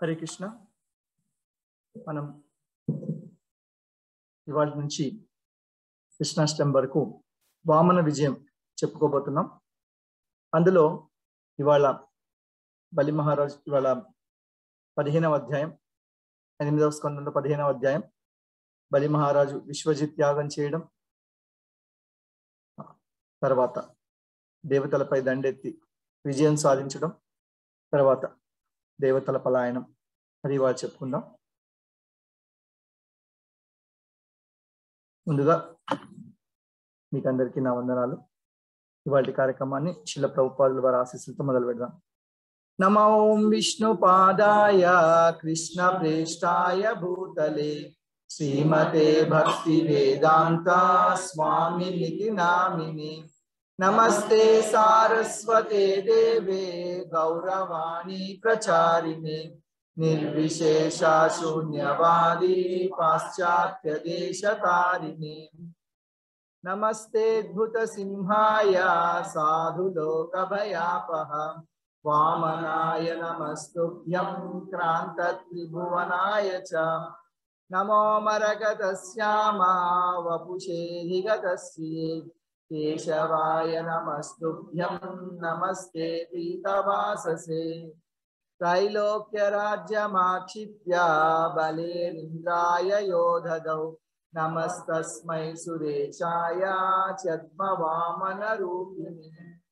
హరే కృష్ణ మనం ఇవాళ నుంచి కృష్ణాష్టమి వరకు వామన విజయం చెప్పుకోబోతున్నాం అందులో ఇవాళ బలి మహారాజ్ ఇవాళ పదిహేనవ అధ్యాయం ఎనిమిదవ స్కందంలో పదిహేనవ అధ్యాయం బలి మహారాజు విశ్వజిత్ త్యాగం చేయడం తర్వాత దేవతలపై దండెత్తి విజయం సాధించడం తర్వాత దేవతల పలాయనం అది ఇవాళ చెప్పుకుందాం ముందుగా మీకు అందరికీ నా వందనాలు ఇవాళ కార్యక్రమాన్ని శిల ప్రభుపాదుల వారి ఆశీస్సులతో మొదలు పెడదాం నమో విష్ణు పాదాయ కృష్ణ ప్రేష్టాయ భూతలే శ్రీమతే భక్తి వేదాంత స్వామి నితి నామిని నమస్తే సారస్వతే దేవే గౌరవాణి ప్రచారిణి నిర్విశేష శూన్యవాది పాశ్చాత్య దేశకారిణి నమస్తేద్భుత సింహాయ సాధులోక భయాపహ వామనాయ నమస్తుభ్యం క్రాంత త్రిభువనాయ చ నమో మరగతశ్యామా వపుషేధిగతస్యే కేశవాయ నమస్తుభ్యం నమస్తే పీతవాససే त्रैलोक्यराज्यमाक्षिप्य बलेरिन्द्राय योधदौ नमस्तस्मै सुरेशाय चद्मवामनरूपिणे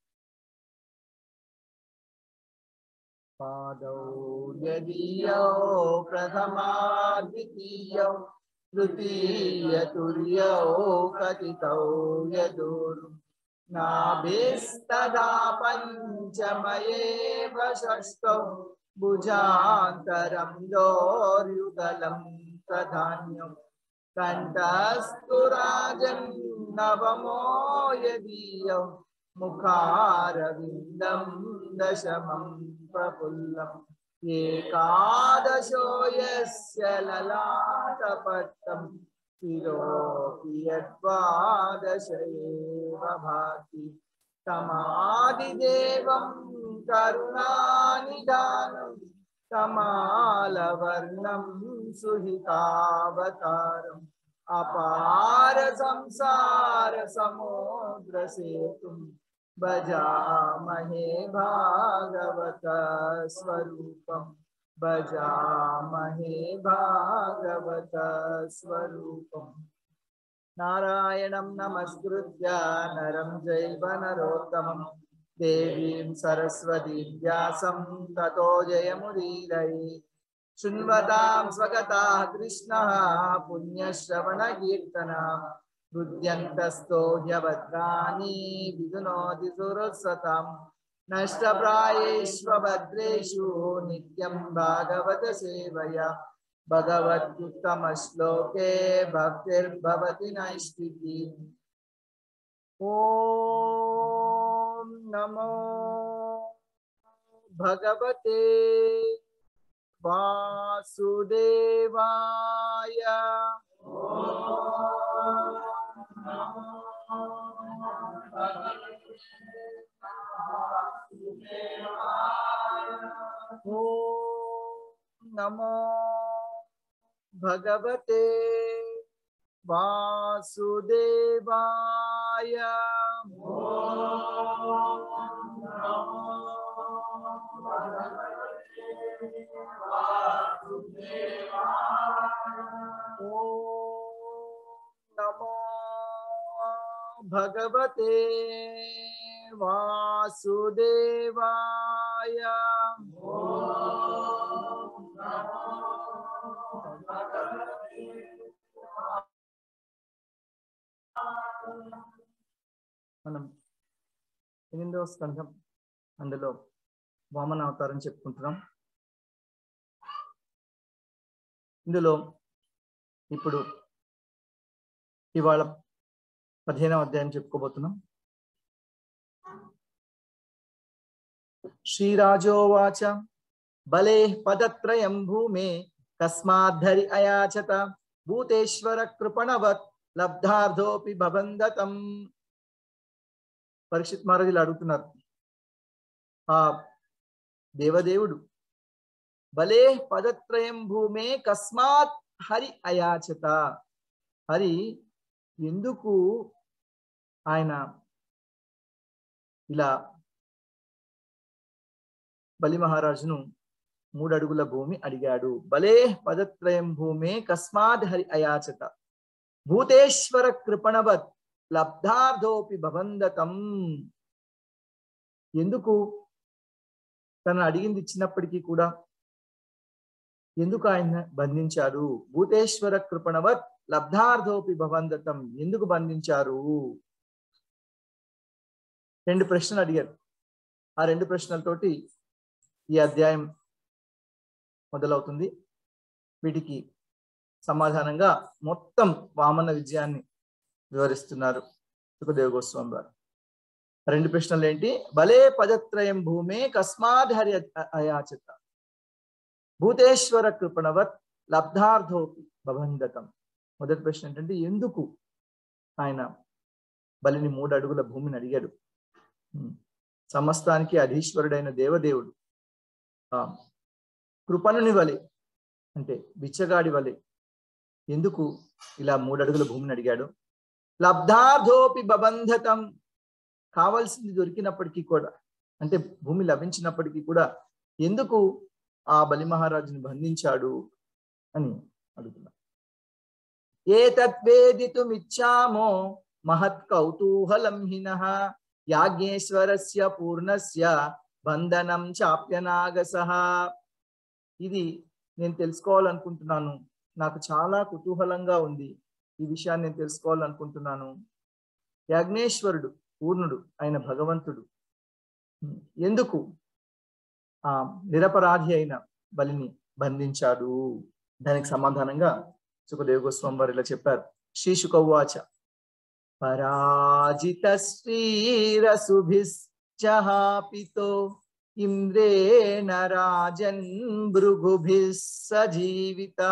पादौ यदीयौ प्रथमाद्वितीयौ तृतीयतुर्यौ कथितौ यदुर् नाभिस्तदा पञ्चमयेव षष्ठौ भुजान्तरं दोर्युगलं प्रधान्यं कण्ठस्तुराजन् नवमो यदीयौ मुखारविन्दं दशमं प्रफुल्लम् एकादशो यस्य ललाटपट्टं शिरोऽपि यद्वादश एव भाति तमादिदेवं करुणानिदानं कमालवर्णं सुहितावतारम् अपार संसार समुद्रसेतुं भजामहे भागवत स्वरूपम् भजामहे भागवत स्वरूपम् नारायणं नमस्कृत्य नरं जैव नरोत्तमम् देवीं सरस्वतीं व्यासं ततो जयमुदीरये शृण्वतां स्वगताः कृष्णः पुण्यश्रवणकीर्तना हृद्यन्तस्थो ह्यभद्राणि विदुनोति सुरसताम् नष्टप्रायेष्वभद्रेषु नित्यं भागवत सेवया भगवत्युत्तमश्लोके भक्तिर्भवति नैष्टिकी ॐ नमो भगवते वासुदेवाय नमो भगवते वासुदेवाय नमो भगवते वासुदेवाय మనం ఎనిమిదవ స్కంధం అందులో వామన అవతారం చెప్పుకుంటున్నాం ఇందులో ఇప్పుడు ఇవాళ పదిహేనవ అధ్యాయం చెప్పుకోబోతున్నాం శ్రీరాజోవాచ బలే పదత్రయం భూమే కస్మాద్ధరి అయాచత భూతేశ్వర కృపణవత్ లబ్ధార్థోపి భబందతం పరీక్షిత్ మహారాజులు అడుగుతున్నారు ఆ దేవదేవుడు బలే పదత్రయం భూమే కస్మాత్ హరి అయాచత హరి ఎందుకు ఆయన ఇలా బలి మహారాజును మూడు అడుగుల భూమి అడిగాడు బలే పదత్రయం భూమే కస్మాద్ హరి అయాచత భూతేశ్వర కృపణవత్ లబ్ధార్థోపి భవందతం ఎందుకు తను అడిగింది ఇచ్చినప్పటికీ కూడా ఎందుకు ఆయన బంధించారు భూతేశ్వర కృపణవత్ లబ్ధార్థోపి భవందతం ఎందుకు బంధించారు రెండు ప్రశ్నలు అడిగారు ఆ రెండు ప్రశ్నలతోటి ఈ అధ్యాయం మొదలవుతుంది వీటికి సమాధానంగా మొత్తం వామన విజయాన్ని వివరిస్తున్నారు సుఖదేవ గోస్వామి వారు రెండు ప్రశ్నలు ఏంటి బలే పదత్రయం భూమే కస్మాద్ హరి అయాచత భూతేశ్వర కృపణవత్ లబ్ధార్థోపి భవందతం మొదటి ప్రశ్న ఏంటంటే ఎందుకు ఆయన బలిని మూడు అడుగుల భూమిని అడిగాడు సమస్తానికి అధీశ్వరుడైన దేవదేవుడు ఆ కృపణుని వలె అంటే బిచ్చగాడి వలె ఎందుకు ఇలా మూడు అడుగుల భూమిని అడిగాడు లబ్ధార్థోపి బబంధతం కావాల్సింది దొరికినప్పటికీ కూడా అంటే భూమి లభించినప్పటికీ కూడా ఎందుకు ఆ బలి మహారాజుని బంధించాడు అని అడుగుతున్నా ఏ తద్వేదితుమిచ్చామో మహత్ కౌతూహలం హిన యాజ్ఞేశ్వరస్య పూర్ణస్య బంధనం చాప్యనాగస ఇది నేను తెలుసుకోవాలనుకుంటున్నాను నాకు చాలా కుతూహలంగా ఉంది ఈ విషయాన్ని నేను తెలుసుకోవాలనుకుంటున్నాను యాజ్ఞేశ్వరుడు పూర్ణుడు అయిన భగవంతుడు ఎందుకు ఆ నిరపరాధి అయిన బలిని బంధించాడు దానికి సమాధానంగా సుఖదేవ గోస్వామి వారు ఇలా చెప్పారు శ్రీశుకవాచ పరాజిత శ్రీరసుభిశ్చహాపితో ఇంద్రేణ రాజన్ భృగుభిः సజీవిత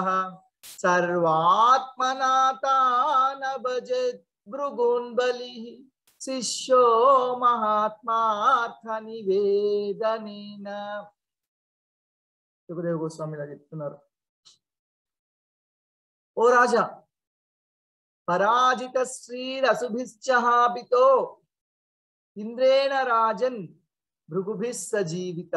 సర్వాత్మనాతానభజత్ భృగున్ బలి శిష్యో మహాత్మార్థ నివేదనేన సుఖదేవ గోస్వామి ఇలా చెప్తున్నారు ఓ రాజా పరాజిత శ్రీరసుభిశ్చహాపితో ఇంద్రేణ రాజన్ భృగుభిः సజీవిత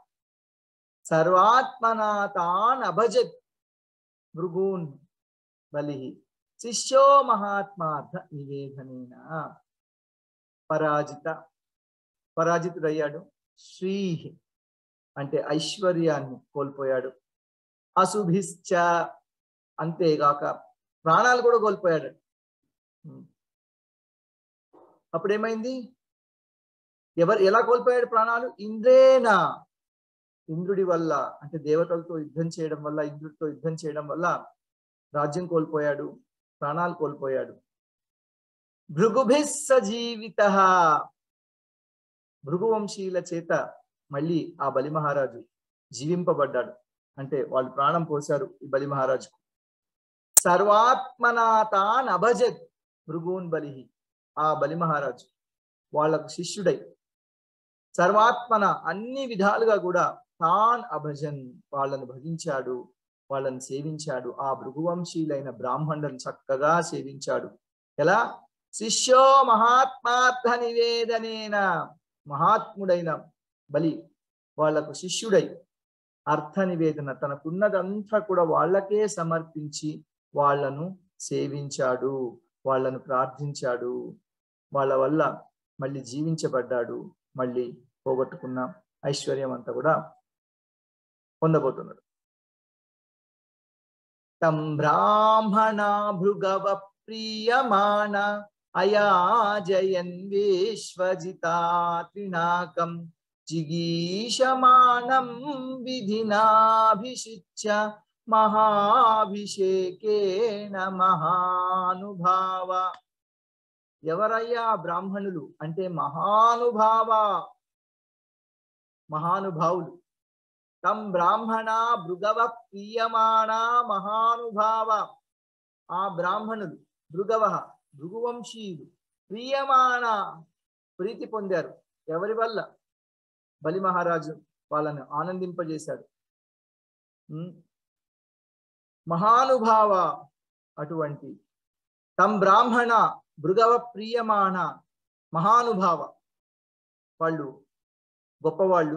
సర్వాత్మనా తాన్ అభజత్ భృగూన్ బలి శిష్యో మహాత్మార్థ నివేదనేన పరాజిత పరాజితుడయ్యాడు శ్రీ అంటే ఐశ్వర్యాన్ని కోల్పోయాడు అశుభిశ్చ అంతేగాక ప్రాణాలు కూడా కోల్పోయాడు అప్పుడేమైంది ఎవరు ఎలా కోల్పోయాడు ప్రాణాలు ఇంద్రేనా ఇంద్రుడి వల్ల అంటే దేవతలతో యుద్ధం చేయడం వల్ల ఇంద్రుడితో యుద్ధం చేయడం వల్ల రాజ్యం కోల్పోయాడు ప్రాణాలు కోల్పోయాడు భృగుభిస్ సజీవిత భృగువంశీయుల చేత మళ్ళీ ఆ బలి మహారాజు జీవింపబడ్డాడు అంటే వాళ్ళు ప్రాణం పోశారు ఈ బలి మహారాజుకు సర్వాత్మనాథాన్ అభజత్ భృగూన్ బలి ఆ బలి మహారాజు వాళ్ళకు శిష్యుడై సర్వాత్మన అన్ని విధాలుగా కూడా తాన్ అభజన్ వాళ్ళను భజించాడు వాళ్ళని సేవించాడు ఆ భృగువంశీలైన బ్రాహ్మణులను చక్కగా సేవించాడు ఎలా శిష్యో మహాత్మార్థ నివేదనేన మహాత్ముడైన బలి వాళ్లకు శిష్యుడై అర్థ నివేదన తనకున్నదంతా కూడా వాళ్ళకే సమర్పించి వాళ్లను సేవించాడు వాళ్ళను ప్రార్థించాడు వాళ్ళ వల్ల మళ్ళీ జీవించబడ్డాడు మళ్ళీ పోగొట్టుకున్న ఐశ్వర్యం అంతా కూడా పొందబోతున్నాడు తం బ్రాహ్మణ భృగవ ప్రియమాణ అయాజయన్ విశ్వజితా త్రినాకం జిగీషమాణం విధినాభిషిచ్య మహాభిషేకేణ మహానుభావ ఎవరయ్యా బ్రాహ్మణులు అంటే మహానుభావ మహానుభావులు తం బ్రాహ్మణ భృగవ ప్రియమాణ మహానుభావ ఆ బ్రాహ్మణులు భృగవ భృగువంశీయులు ప్రియమాణ ప్రీతి పొందారు ఎవరి వల్ల బలి మహారాజు వాళ్ళని ఆనందింపజేశాడు ఉమ్, మహానుభావ అటువంటి తం బ్రాహ్మణ భృగవ ప్రియమాణ మహానుభావ వాళ్ళు గొప్పవాళ్ళు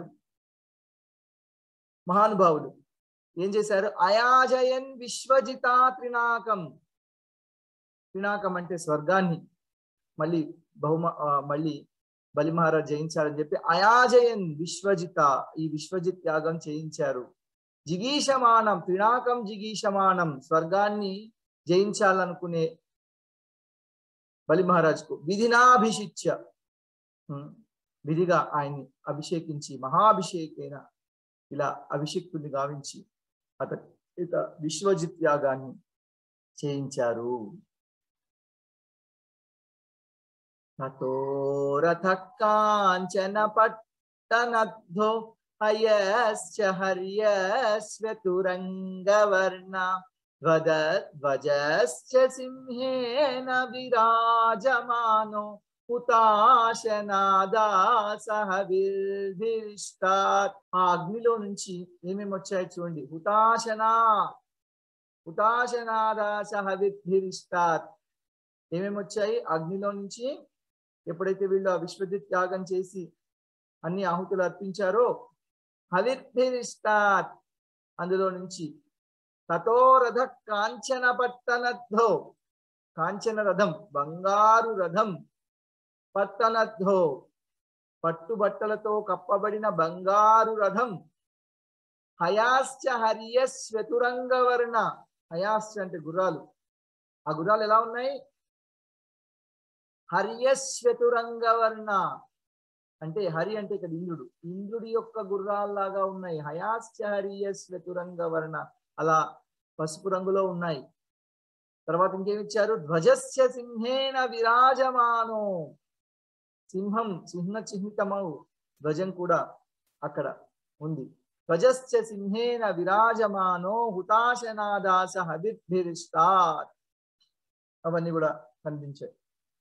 మహానుభావులు ఏం చేశారు అయాజయన్ విశ్వజితా త్రినాకం త్రినాకం అంటే స్వర్గాన్ని మళ్ళీ బహుమ ఆ, మళ్ళీ బలి మహారాజ్ జయించారని చెప్పి అయాజయన్ విశ్వజిత ఈ విశ్వజిత్ యాగం చేయించారు జిగీషమానం త్రినాకం జిగీషమానం స్వర్గాన్ని జయించాలనుకునే బలి మహారాజ్కు విధినాభిషిచ్య ఉం, విధిగా ఆయన్ని అభిషేకించి మహాభిషేకైన ఇలా అభిషేక్తుని గావించి అతని ఇత విశ్వజిత్ యాగాన్ని చేయించారు తతోరథ కాంచన పట్టనద్ధో హయశ్చ హర్యస్వతురంగవర్ణ ధ్వద ధ్వజశ్చ సింహేన విరాజమానో హుతాశనాదా సహ విర్ధిష్టాత్ ఆ అగ్నిలో నుంచి ఏమేమి వచ్చాయి చూడండి హుతాశనా హుతాశనాదా సహ విర్ధిష్టాత్ ఏమేమి వచ్చాయి అగ్నిలో నుంచి ఎప్పుడైతే వీళ్ళు ఆ విశ్వజిత్ త్యాగం చేసి అన్ని ఆహుతులు అర్పించారో హవిర్భిరిష్టాత్ అందులో నుంచి తతోరథ కాంచన పట్టనద్ధో కాంచన రథం బంగారు రథం పట్టనద్ధో పట్టుబట్టలతో కప్పబడిన బంగారు రథం హయాశ్చ హర్యస్వతురంగవర్ణ హయాశ్చ అంటే గుర్రాలు ఆ గుర్రాలు ఎలా ఉన్నాయి హర్యశ్వతురంగవర్ణ అంటే హరి అంటే ఇక్కడ ఇంద్రుడు ఇంద్రుడి యొక్క గుర్రాల్లాగా ఉన్నాయి హయాశ్చ హర్యశ్వతురంగవర్ణ అలా పసుపు రంగులో ఉన్నాయి తర్వాత ఇంకేమిచ్చారు ధ్వజస్య సింహేన విరాజమానో సింహం సింహ చిహ్నితమౌ ధ్వజం కూడా అక్కడ ఉంది ధ్వజస్య సింహేన విరాజమానో హుతాశనాదాస హబిర్భిరిష్టాత్ అవన్నీ కూడా కనిపించాయి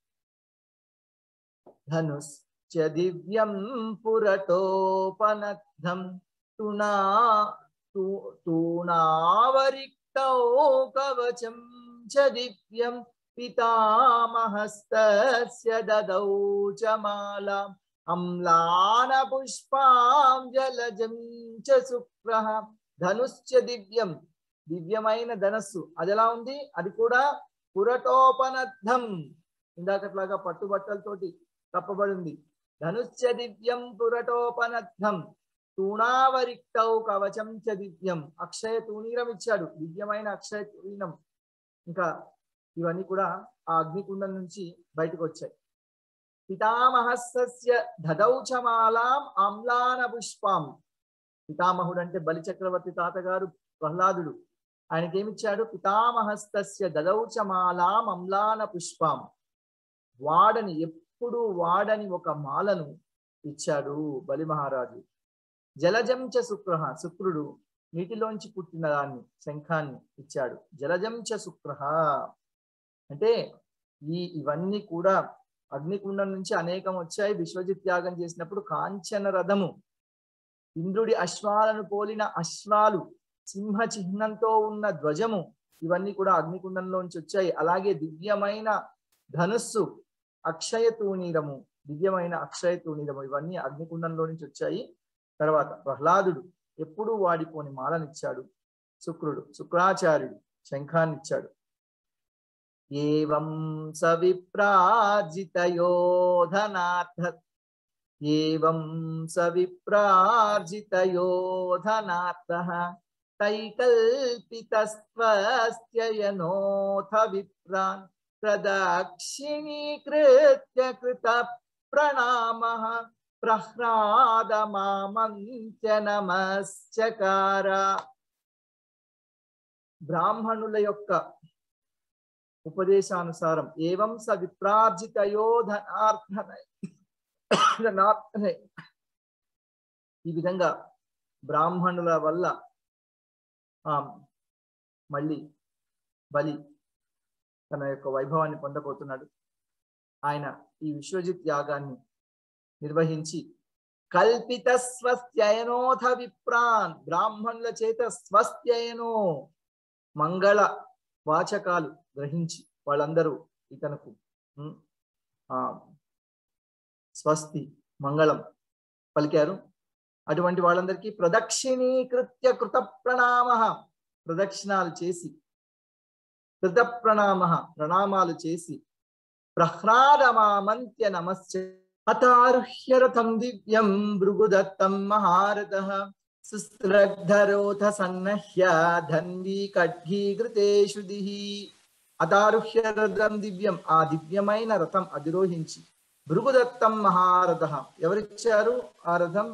ధనుశ్చ దివ్యం పురటోపనద్ధం తునా తూ- తూణావరిక్తౌ కవచం చ దివ్యం పితామహస్తస్య దదౌ చ మాలాం అమ్లాన పుష్పాం జలజం చ శుక్రః ధనుశ్చ దివ్యం దివ్యమైన ధనస్సు అది ఎలా ఉంది అది కూడా పురటోపనద్ధం ఇందాకట్లాగా పట్టుబట్టలతోటి కప్పబడి ఉంది ధనుశ్చ దివ్యం పురటోపనద్ధం తూణావరిక్తౌ కవచం చ దివ్యం అక్షయ తూణీరం ఇచ్చాడు దివ్యమైన అక్షయ తూణీరం ఇంకా ఇవన్నీ కూడా ఆ అగ్నికుండం నుంచి బయటకు వచ్చాయి పితామహస్య దదౌచమాలాం ఆమ్లాన పుష్పాం పితామహుడు అంటే బలి చక్రవర్తి తాతగారు ప్రహ్లాదుడు ఆయనకి ఏమిచ్చాడు పితామహస్తస్య దదౌచమాలాం అమ్లాన పుష్పాం వాడని ఎప్పుడు వాడని ఒక మాలను ఇచ్చాడు బలి మహారాజు జలజంచ శుక్ర శుక్రుడు నీటిలోంచి పుట్టిన దాన్ని శంఖాన్ని ఇచ్చాడు జలజంచ శుక్ర అంటే ఈ ఇవన్నీ కూడా అగ్నికుండం నుంచి అనేకం వచ్చాయి విశ్వజిత్ త్యాగం చేసినప్పుడు కాంచన రథము ఇంద్రుడి అశ్వాలను పోలిన అశ్వాలు సింహ చిహ్నంతో ఉన్న ధ్వజము ఇవన్నీ కూడా అగ్నికుండంలోంచి వచ్చాయి అలాగే దివ్యమైన ధనుస్సు అక్షయ తూణీరము దివ్యమైన అక్షయ తూణీరము ఇవన్నీ అగ్నికుండంలో నుంచి వచ్చాయి తర్వాత ప్రహ్లాదుడు ఎప్పుడూ వాడిపోని మాలనిచ్చాడు శుక్రుడు శుక్రాచార్యుడు శంఖాన్నిచ్చాడు ఏవం సవిప్రార్జితయోధనార్థ ఏవం సవిప్రార్జితయోధనార్థ తైకల్పితస్త్వస్త్యయనోథ విప్రాన్ ప్రదక్షిణీకృత్య కృత ప్రణామః ప్రహ్లాదమామంత్య నమశ్చకార బ్రాహ్మణుల యొక్క ఉపదేశానుసారం ఏవం స విప్రార్జితయో ధనార్థనై ధనార్థనై ఈ విధంగా బ్రాహ్మణుల వల్ల ఆ మళ్ళీ బలి తన యొక్క వైభవాన్ని పొందబోతున్నాడు ఆయన ఈ విశ్వజిత్ యాగాన్ని నిర్వహించి కల్పిత స్వస్త్యయనోథ విప్రాన్ బ్రాహ్మణుల చేత స్వస్త్యయనో మంగళ వాచకాలు గ్రహించి వాళ్ళందరూ ఇతనుకు ఉమ్, ఆ స్వస్తి మంగళం పలికారు అటువంటి వాళ్ళందరికీ ప్రదక్షిణీకృత్య కృత ప్రణామ ప్రదక్షిణాలు చేసి కృత ప్రణామ ప్రణామాలు చేసి ప్రహ్లాదమామంత్య నమశ్చ అతారుహ్య రథం దివ్యం భృగుదత్తం మహారథ సుస్త్రగ్ధరోథ సన్నహ్య ధన్వీ ఖడ్గీకృతేషు దిహి అతారుహ్య రథం దివ్యం ఆ దివ్యమైన రథం అధిరోహించి భృగుదత్తం మహారథ ఎవరిచ్చారు ఆ రథం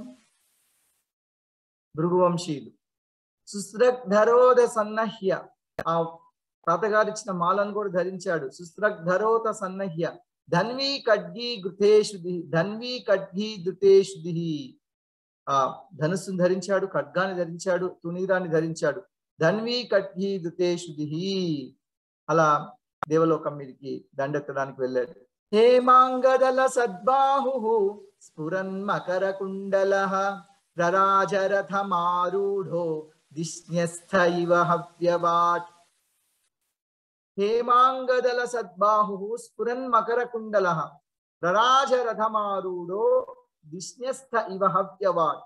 భృగువంశీయులు సుస్రగ్ధరోధ సన్నహ్య ఆ తాతగారు ఇచ్చిన మాలను కూడా ధరించాడు సుస్రగ్ధరోత సన్నహ్య ధన్వీ ఖడ్గీ ఘృతేషుది ధన్వీ ఖడ్గీ ధృతేషుది ఆ ధనుస్సును ధరించాడు ఖడ్గాన్ని ధరించాడు తునీరాన్ని ధరించాడు ధన్వీ ఖడ్గీ ధృతేషుది అలా దేవలోకం మీదకి దండెత్తడానికి వెళ్ళాడు హేమాంగదల సద్బాహు స్ఫురన్ మకర కుండల ప్రరాజరథమారూఢో దిష్ణ్యస్థ ఇవ హవ్యవాట్ హేమాంగదల సద్బాహు స్ఫురన్ మకర కుండల ప్రరాజరథమారూఢో దిష్ణ్యస్థ ఇవ హవ్యవాట్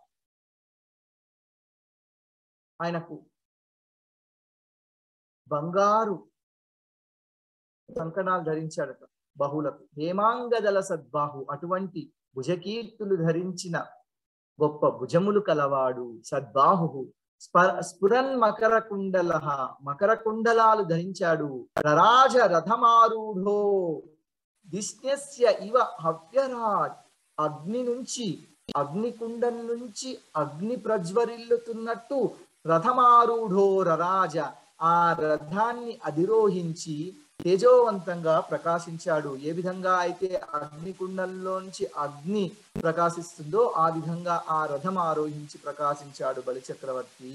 ఆయనకు బంగారు కంకణాలు ధరించాడట బహులకు హేమాంగదల సద్బాహు అటువంటి భుజకీర్తులు ధరించిన గొప్ప భుజములు కలవాడు సద్బాహు స్ప- స్ఫురన్ మకర కుండల మకర కుండలాలు ధరించాడు రరాజ రథమారూఢో దిష్ణస్య ఇవ హవ్యరాజ్ అగ్ని నుంచి అగ్నికుండం నుంచి అగ్ని ప్రజ్వరిల్లుతున్నట్టు రథమారూఢో రరాజ ఆ రథాన్ని అధిరోహించి తేజోవంతంగా ప్రకాశించాడు ఏ విధంగా అయితే అగ్నికుండంలోంచి అగ్ని ప్రకాశిస్తుందో ఆ విధంగా ఆ రథం ఆరోహించి ప్రకాశించాడు బలిచక్రవర్తి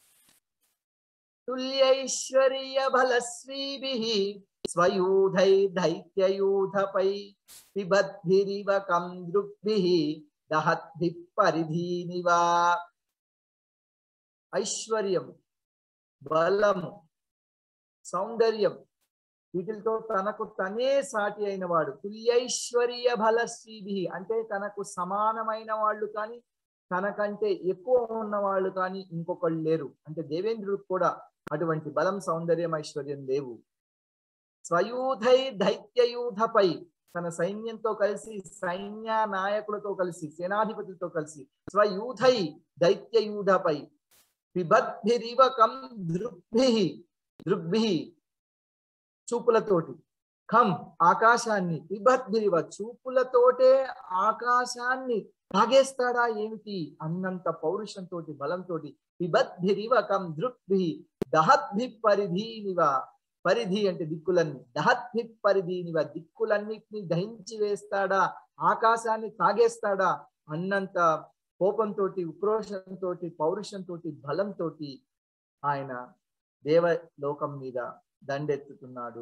తుల్యైశ్వర్య బలశ్రీభి స్వయూధై దైత్యయూధపై పిబద్భిరివ కందృగ్భి దహద్భి పరిధీనివా ఐశ్వర్యం బలము సౌందర్యం వీటితో తనకు తనే సాటి అయిన వాడు తుల్యైశ్వర్య బలశ్రీభి అంటే తనకు సమానమైన వాళ్ళు కానీ తనకంటే ఎక్కువ ఉన్న వాళ్ళు కానీ ఇంకొకళ్ళు లేరు అంటే దేవేంద్రుడికి కూడా అటువంటి బలం సౌందర్యం ఐశ్వర్యం లేవు స్వయూధై దైత్యయూధపై తన సైన్యంతో కలిసి సైన్య నాయకులతో కలిసి సేనాధిపతులతో కలిసి స్వయూధై దైత్యయూధపై పిబద్భిరివ కం దృగ్భి దృగ్భి చూపులతోటి ఖం ఆకాశాన్ని పిబద్భిరివ చూపులతోటే ఆకాశాన్ని తాగేస్తాడా ఏమిటి అన్నంత పౌరుషంతో బలంతో పిబద్భిరివ కం దృగ్భి దహద్భి పరిధీనివ పరిధి అంటే దిక్కులన్నీ దహద్భి పరిధీనివ దిక్కులన్నిటిని దహించి వేస్తాడా ఆకాశాన్ని తాగేస్తాడా అన్నంత కోపంతో ఉక్రోషంతో పౌరుషంతో బలంతో ఆయన దేవలోకం మీద దండెత్తుతున్నాడు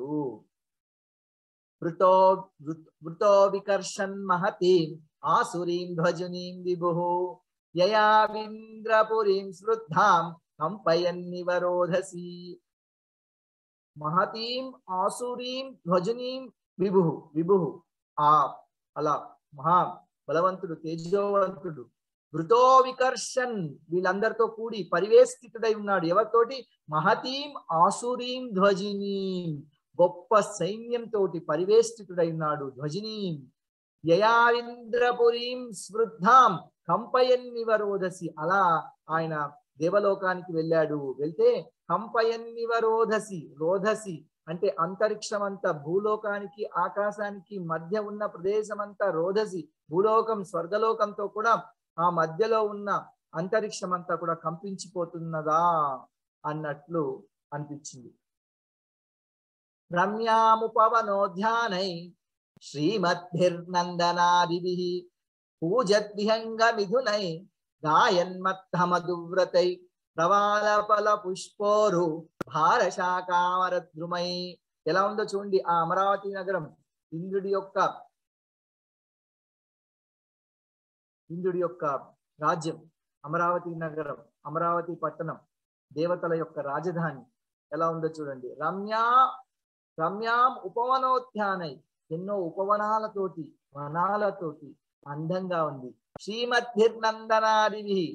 వృతో వృ- వృతో వికర్షన్ మహతీం ఆసురీం ధ్వజునీం విభు యయావింద్రపురీం స్వృద్ధాం కంపయన్నివరోధసి మహతీం ఆసురీం ధ్వజునీం విభు విభు ఆ అలా మహా బలవంతుడు తేజోవంతుడు వృతో వికర్షన్ వీళ్ళందరితో కూడి పరివేష్టితుడై ఉన్నాడు ఎవరితోటి మహతీం ఆసురీం ధ్వజినీం గొప్ప సైన్యంతో పరివేష్టితుడై ఉన్నాడు ధ్వజినీం యయావింద్రపురీం స్వృద్ధాం కంపయన్నివరోధసి అలా ఆయన దేవలోకానికి వెళ్ళాడు వెళ్తే కంపయన్నివరోధసి రోధసి అంటే అంతరిక్షం అంతా భూలోకానికి ఆకాశానికి మధ్య ఉన్న ప్రదేశం అంతా రోధసి భూలోకం స్వర్గలోకంతో కూడా ఆ మధ్యలో ఉన్న అంతరిక్షం అంతా కూడా కంపించిపోతున్నదా అన్నట్లు అనిపించింది రమ్యాముపవనోధ్యానై శ్రీమద్భిర్నందనాదిభి పూజద్విహంగ మిథునై గాయన్మత్తమధువ్రతై ప్రవాళఫల పుష్పోరు భారశాకామరద్రుమై ఎలా ఉందో చూడండి ఆ అమరావతి నగరం ఇంద్రుడి యొక్క ఇంద్రుడి యొక్క రాజ్యం అమరావతి నగరం అమరావతి పట్టణం దేవతల యొక్క రాజధాని ఎలా ఉందో చూడండి రమ్యా రమ్యాం ఉపవనోద్యానై ఎన్నో ఉపవనాలతోటి వనాలతోటి అందంగా ఉంది శ్రీమద్భిర్నందనాదివి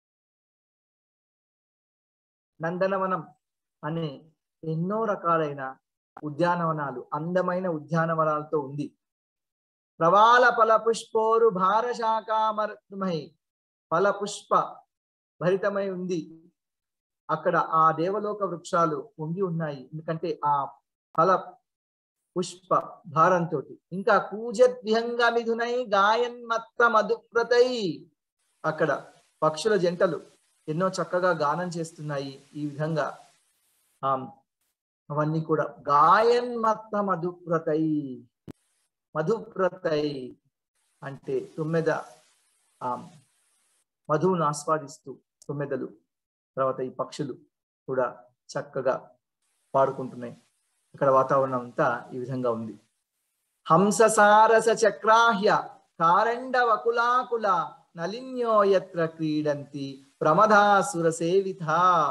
నందనవనం అనే ఎన్నో రకాలైన ఉద్యానవనాలు అందమైన ఉద్యానవనాలతో ఉంది ప్రవాల ఫల పుష్పోరు భారశాఖామర్మై ఫల పుష్ప భరితమై ఉంది అక్కడ ఆ దేవలోక వృక్షాలు ఉండి ఉన్నాయి ఎందుకంటే ఆ ఫల పుష్ప భారంతో ఇంకా కూజద్భ్యంగ మిథునై గాయన్మత్త మధుప్రతై అక్కడ పక్షుల జంటలు ఎన్నో చక్కగా గానం చేస్తున్నాయి ఈ విధంగా ఆ అవన్నీ కూడా గాయన్మత్త మధుప్రతై మధుప్రతై అంటే తుమ్మెద ఆ మధువును ఆస్వాదిస్తూ తుమ్మెదలు తర్వాత ఈ పక్షులు కూడా చక్కగా పాడుకుంటున్నాయి ఇక్కడ వాతావరణం అంతా ఈ విధంగా ఉంది హంస సారస చక్రాహ్య కారండ వకులాకుల నలిన్యో యత్ర క్రీడంతి ప్రమదాసుర సేవిత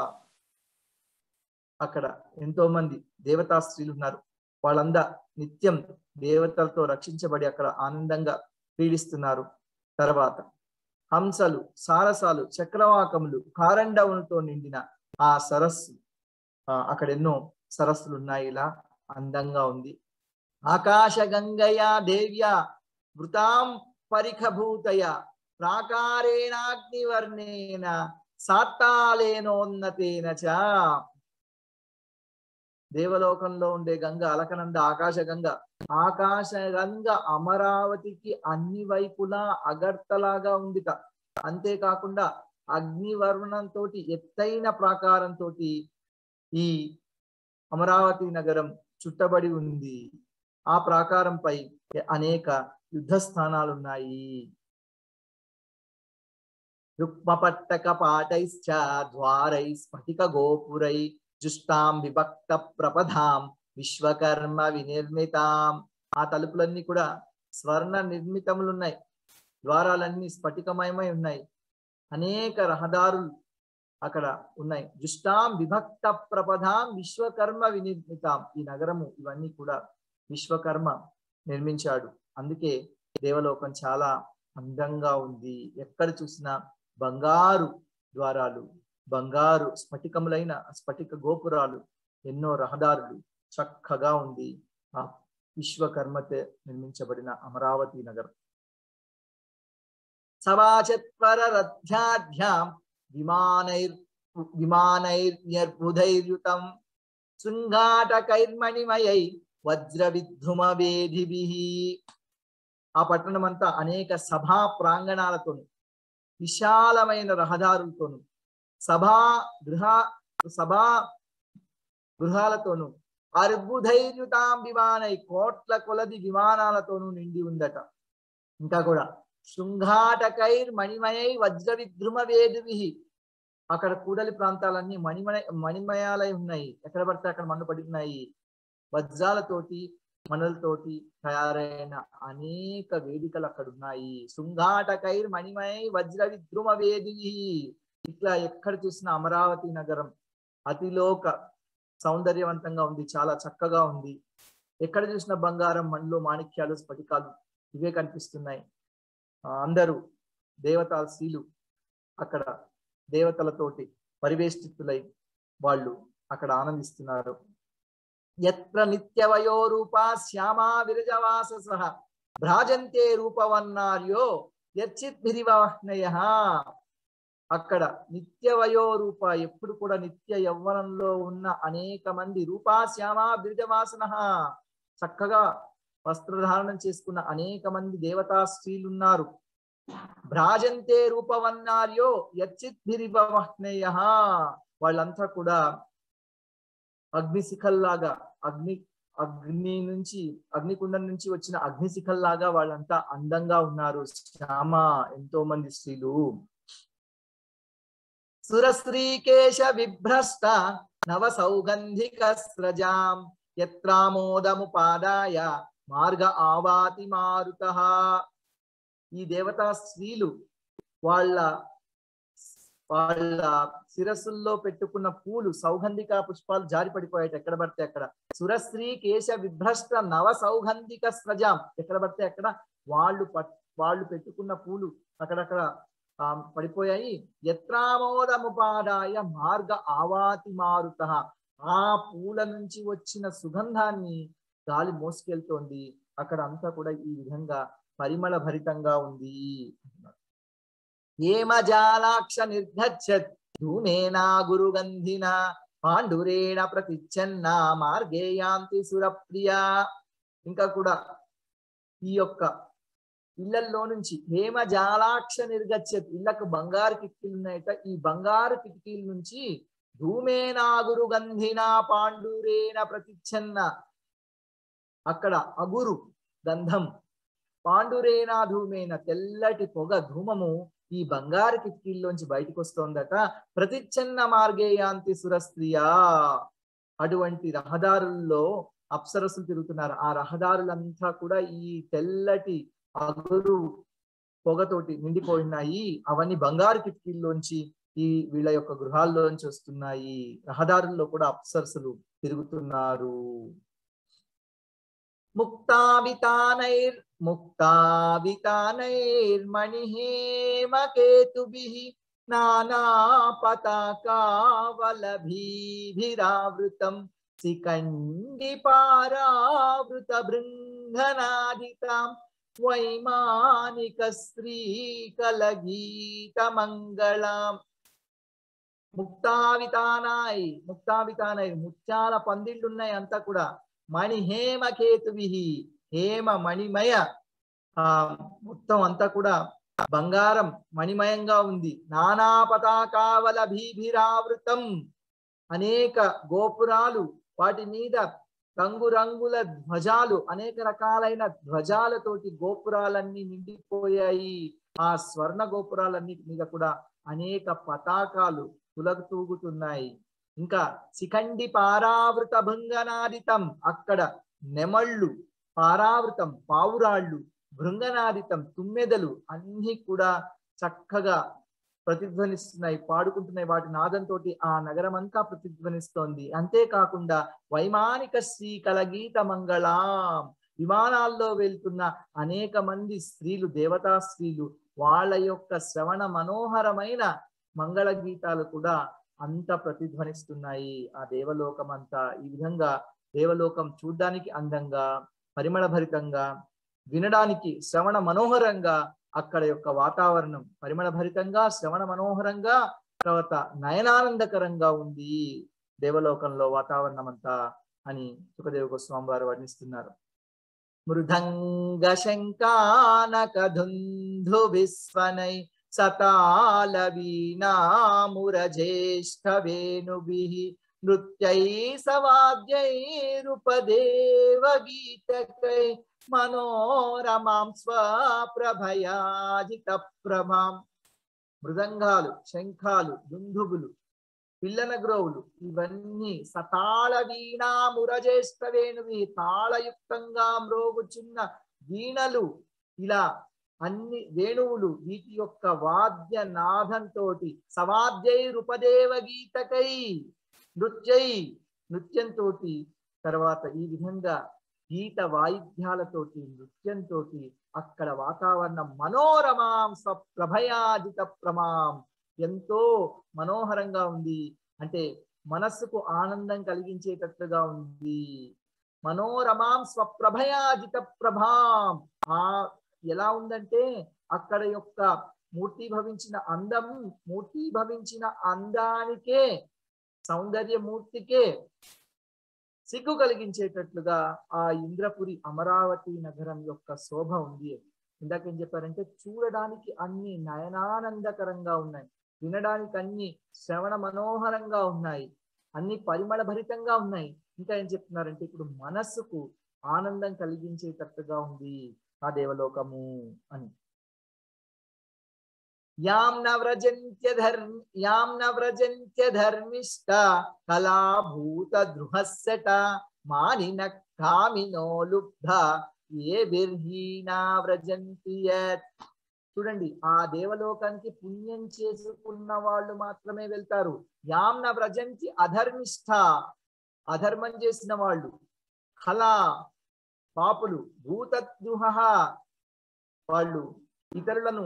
అక్కడ ఎంతో మంది దేవతా స్త్రీలు ఉన్నారు వాళ్ళందా నిత్యం దేవతలతో రక్షించబడి అక్కడ ఆనందంగా క్రీడిస్తున్నారు తర్వాత హంసలు సారసాలు చక్రవాకములు కారండవులతో నిండిన ఆ సరస్సు ఆ, అక్కడ ఎన్నో సరస్సులు ఉన్నాయి ఇలా అందంగా ఉంది ఆకాశ గంగయ దేవ్య వృతాం పరిఖభూతయ ప్రాకారేణాగ్నివర్ణేన సాత్తాలేనోన్నతేన చ దేవలోకంలో ఉండే గంగ అలకనంద ఆకాశ గంగ ఆకాశ గంగ అమరావతికి అన్ని వైపులా అగర్తలాగా ఉందిట అంతేకాకుండా అగ్నివర్ణంతో ఎత్తైన ప్రాకారంతో ఈ అమరావతి నగరం చుట్టబడి ఉంది ఆ ప్రాకారంపై అనేక యుద్ధ స్థానాలు ఉన్నాయి రుక్మపట్టక పాటైశ్చ ద్వారై స్ఫటిక గోపురై జుష్టాం విభక్త ప్రపధాం విశ్వకర్మ వినిర్మితాం ఆ తలుపులన్నీ కూడా స్వర్ణ నిర్మితములు ఉన్నాయి ద్వారాలన్నీ స్ఫటికమయమై ఉన్నాయి అనేక రహదారులు అక్కడ ఉన్నాయి జుష్టాం విభక్త ప్రపధాం విశ్వకర్మ వినిర్మితాం ఈ నగరము ఇవన్నీ కూడా విశ్వకర్మ నిర్మించాడు అందుకే దేవలోకం చాలా అందంగా ఉంది ఎక్కడ చూసినా బంగారు ద్వారాలు బంగారు స్ఫటికములైన స్ఫటిక గోపురాలు ఎన్నో రహదారులు చక్కగా ఉంది ఆ విశ్వకర్మతే నిర్మించబడిన అమరావతి నగరం సవాచత్వర రథ్యాఢ్యాం విమానైర్ విమానైర్యర్బుధైర్యుతం శృంగాటకైర్మణిమయై వజ్ర విద్ధుమ వేధిభి ఆ పట్టణం అంతా అనేక సభా ప్రాంగణాలతోను విశాలమైన రహదారులతోను సభా గృహ సభా గృహాలతోను అర్బుధైర్యుతాం విమానై కోట్ల కొలది విమానాలతోనూ నిండి ఉందట ఇంకా కూడా శృంఘాటకైర్ మణిమయై వజ్ర విద్రుమ వేదివి అక్కడ కూడలి ప్రాంతాలన్నీ మణిమయ మణిమయాలై ఉన్నాయి ఎక్కడ పడితే అక్కడ మన్ను పడి ఉన్నాయి వజ్రాలతోటి మణులతోటి తయారైన అనేక వేదికలు అక్కడ ఉన్నాయి శృంఘాటకైర్ మణిమయై వజ్ర విద్రుమ వేదివి ఇట్లా ఎక్కడ చూసినా అమరావతి నగరం అతిలోక సౌందర్యవంతంగా ఉంది చాలా చక్కగా ఉంది ఎక్కడ చూసిన బంగారం మణులు మాణిక్యాలు స్ఫటికాలు ఇవే కనిపిస్తున్నాయి ఆ, అందరూ దేవతా స్త్రీలు అక్కడ దేవతలతోటి పరివేష్టితులై వాళ్ళు అక్కడ ఆనందిస్తున్నారు ఎత్ర నిత్యవయో రూపా శ్యామా విరజవాస సహ భ్రాజంతే రూపవన్నార్యో యచ్చిద్భిరివహ్నయ అక్కడ నిత్య వయో రూప ఎప్పుడు కూడా నిత్య యవ్వనంలో ఉన్న అనేక మంది రూపా శ్యామా బిరుజవాసన చక్కగా వస్త్రధారణం చేసుకున్న అనేక మంది దేవతా స్త్రీలు ఉన్నారు భ్రాజంతే రూపవన్నార్యో యచ్చిద్భిరివహ్నయ వాళ్ళంతా కూడా అగ్నిశిఖల్లాగా అగ్ని అగ్ని నుంచి అగ్నికుండం నుంచి వచ్చిన అగ్నిశిఖల్లాగా వాళ్ళంతా అందంగా ఉన్నారు శ్యామ ఎంతో మంది స్త్రీలు సురశ్రీకేశ విభ్రష్ట నవ సౌగంధిక స్రజాం యత్రామోదముపాదాయ మార్గ ఆవాతి మారుత ఈ దేవతా స్త్రీలు వాళ్ళ వాళ్ళ శిరస్సుల్లో పెట్టుకున్న పూలు సౌగంధిక పుష్పాలు జారి పడిపోయాయి ఎక్కడ పడితే అక్కడ సురశ్రీ కేశ విభ్రష్ట నవ సౌగంధిక స్రజాం ఎక్కడ పడితే అక్కడ వాళ్ళు పట్- వాళ్ళు పెట్టుకున్న పూలు అక్కడక్కడ ఆ, పడిపోయాయి ఎత్రామోదముపాదాయ మార్గ ఆవాతి మారుత ఆ పూల నుంచి వచ్చిన సుగంధాన్ని గాలి మోసుకెళ్తోంది అక్కడ అంతా కూడా ఈ విధంగా పరిమళ భరితంగా ఉంది ఏమజాలాక్ష నిర్గచ్చత్ ధూమేనా గురుగంధిన పాండురేణ ప్రతిచ్చన్న మార్గేయాంతి సురప్రియ ఇంకా కూడా ఈ యొక్క ఇళ్లల్లో నుంచి హేమ జాలాక్ష నిర్గచ్చత్ ఇళ్లకు బంగారు కిటికీలు ఉన్నాయట ఈ బంగారు కిటికీల నుంచి ధూమేనాగురు గంధిన పాండురేణ ప్రతిచ్చన్న అక్కడ అగురు గంధం పాండురేనా ధూమేన తెల్లటి పొగ ధూమము ఈ బంగారు కిటికీల్లోంచి బయటకు వస్తోందట ప్రతిచ్ఛన్న మార్గేయాంతి సురస్త్రియా అటువంటి రహదారుల్లో అప్సరసులు తిరుగుతున్నారు ఆ రహదారులంతా కూడా ఈ తెల్లటి అగురు పొగతోటి నిండిపోయినాయి అవన్నీ బంగారు కిటికీల్లోంచి ఈ వీళ్ళ యొక్క గృహాల్లోంచి వస్తున్నాయి రహదారుల్లో కూడా అప్సరసులు తిరుగుతున్నారు ముక్తావితానైర్ ముక్తావితానైర్మణిహేమకేతుభిः నానాపతాకావలభీభిరావృతం శిఖండిపారావృత బృంగనాదితాం వైమానిక శ్రీకలగీతమంగళాం ముక్తావితానాయ్ ముక్తావితానాయ్ ముత్యాల పందిళ్ళున్నాయి అంతా కూడా మణిహేమ కేతువి హేమ మణిమయ ఆ మొత్తం అంతా కూడా బంగారం మణిమయంగా ఉంది నానా పతాకావల భీభిరావృతం అనేక గోపురాలు వాటి మీద రంగురంగుల ధ్వజాలు అనేక రకాలైన ధ్వజాలతోటి గోపురాలన్నీ నిండిపోయాయి ఆ స్వర్ణ గోపురాలన్నిటి మీద కూడా అనేక పతాకాలు తులతూగుతున్నాయి ఇంకా శిఖండి పారావృత భృంగనాదితం అక్కడ నెమళ్ళు పారావృతం పావురాళ్ళు భృంగనాదితం తుమ్మెదలు అన్ని కూడా చక్కగా ప్రతిధ్వనిస్తున్నాయి పాడుకుంటున్నాయి వాటి నాదంతో ఆ నగరం అంతా ప్రతిధ్వనిస్తోంది అంతేకాకుండా వైమానిక శ్రీ కలగీత మంగళాం విమానాల్లో వెళ్తున్న అనేక మంది స్త్రీలు దేవతా స్త్రీలు వాళ్ళ యొక్క శ్రవణ మనోహరమైన మంగళ గీతాలు కూడా అంత ప్రతిధ్వనిస్తున్నాయి ఆ దేవలోకం అంతా ఈ విధంగా దేవలోకం చూడ్డానికి అందంగా పరిమళ భరితంగా వినడానికి శ్రవణ మనోహరంగా అక్కడ యొక్క వాతావరణం పరిమళ భరితంగా శ్రవణ మనోహరంగా తర్వాత నయనానందకరంగా ఉంది దేవలోకంలో వాతావరణం అంతా అని సుఖదేవ గోస్వామి వారు వర్ణిస్తున్నారు మృదంగ శంకానక ధుంధు విస్వనై సతాల వీణామురజ్యేష్ఠ వేణుభిః నృత్యై సవాద్యైరుపదేవ గీతకై మనోరమాం స్వప్రభయాజిత ప్రభాం మృదంగాలు శంఖాలు దుందుబులు పిల్లన గ్రోవులు ఇవన్నీ సతాళ వీణా మురజేష్ట వేణువి తాళయుక్తంగా మ్రోగుచున్న వీణలు ఇలా అన్ని వేణువులు వీటి యొక్క వాద్య నాదంతో సవాద్యై రూపదేవ గీతకై నృత్యై నృత్యంతో తర్వాత ఈ విధంగా గీత వాయిద్యాలతోటి నృత్యంతో అక్కడ వాతావరణం మనోరమాం స్వప్రభయాజిత ప్రమాం ఎంతో మనోహరంగా ఉంది అంటే మనస్సుకు ఆనందం కలిగించేటట్లుగా ఉంది మనోరమాం స్వప్రభయాజిత ప్రభాం ఆ ఎలా ఉందంటే అక్కడ యొక్క మూర్తి భవించిన అందం మూర్తి భవించిన అందానికే సౌందర్య మూర్తికే సిగ్గు కలిగించేటట్లుగా ఆ ఇంద్రపురి అమరావతి నగరం యొక్క శోభ ఉంది ఇందాక ఏం చెప్పారంటే చూడడానికి అన్ని నయనానందకరంగా ఉన్నాయి వినడానికి అన్ని శ్రవణ మనోహరంగా ఉన్నాయి అన్ని పరిమళ భరితంగా ఉన్నాయి ఇంకా ఏం చెప్తున్నారంటే ఇప్పుడు మనస్సుకు ఆనందం కలిగించేటట్టుగా ఉంది ఆ దేవలోకము అని యాం న వ్రజంత్య ధర్మ యాం న వ్రజంత్య ధర్మిష్ట కళాభూత దృహస్సట మానిన కామినో లుబ్ధ ఏ బిర్హీనా వ్రజంతి యత్ చూడండి ఆ దేవలోకానికి పుణ్యం చేసుకున్న వాళ్ళు మాత్రమే వెళ్తారు యామ్న వ్రజంతి అధర్మిష్ట అధర్మం చేసిన వాళ్ళు కళ పాపులు భూతద్రుహ వాళ్ళు ఇతరులను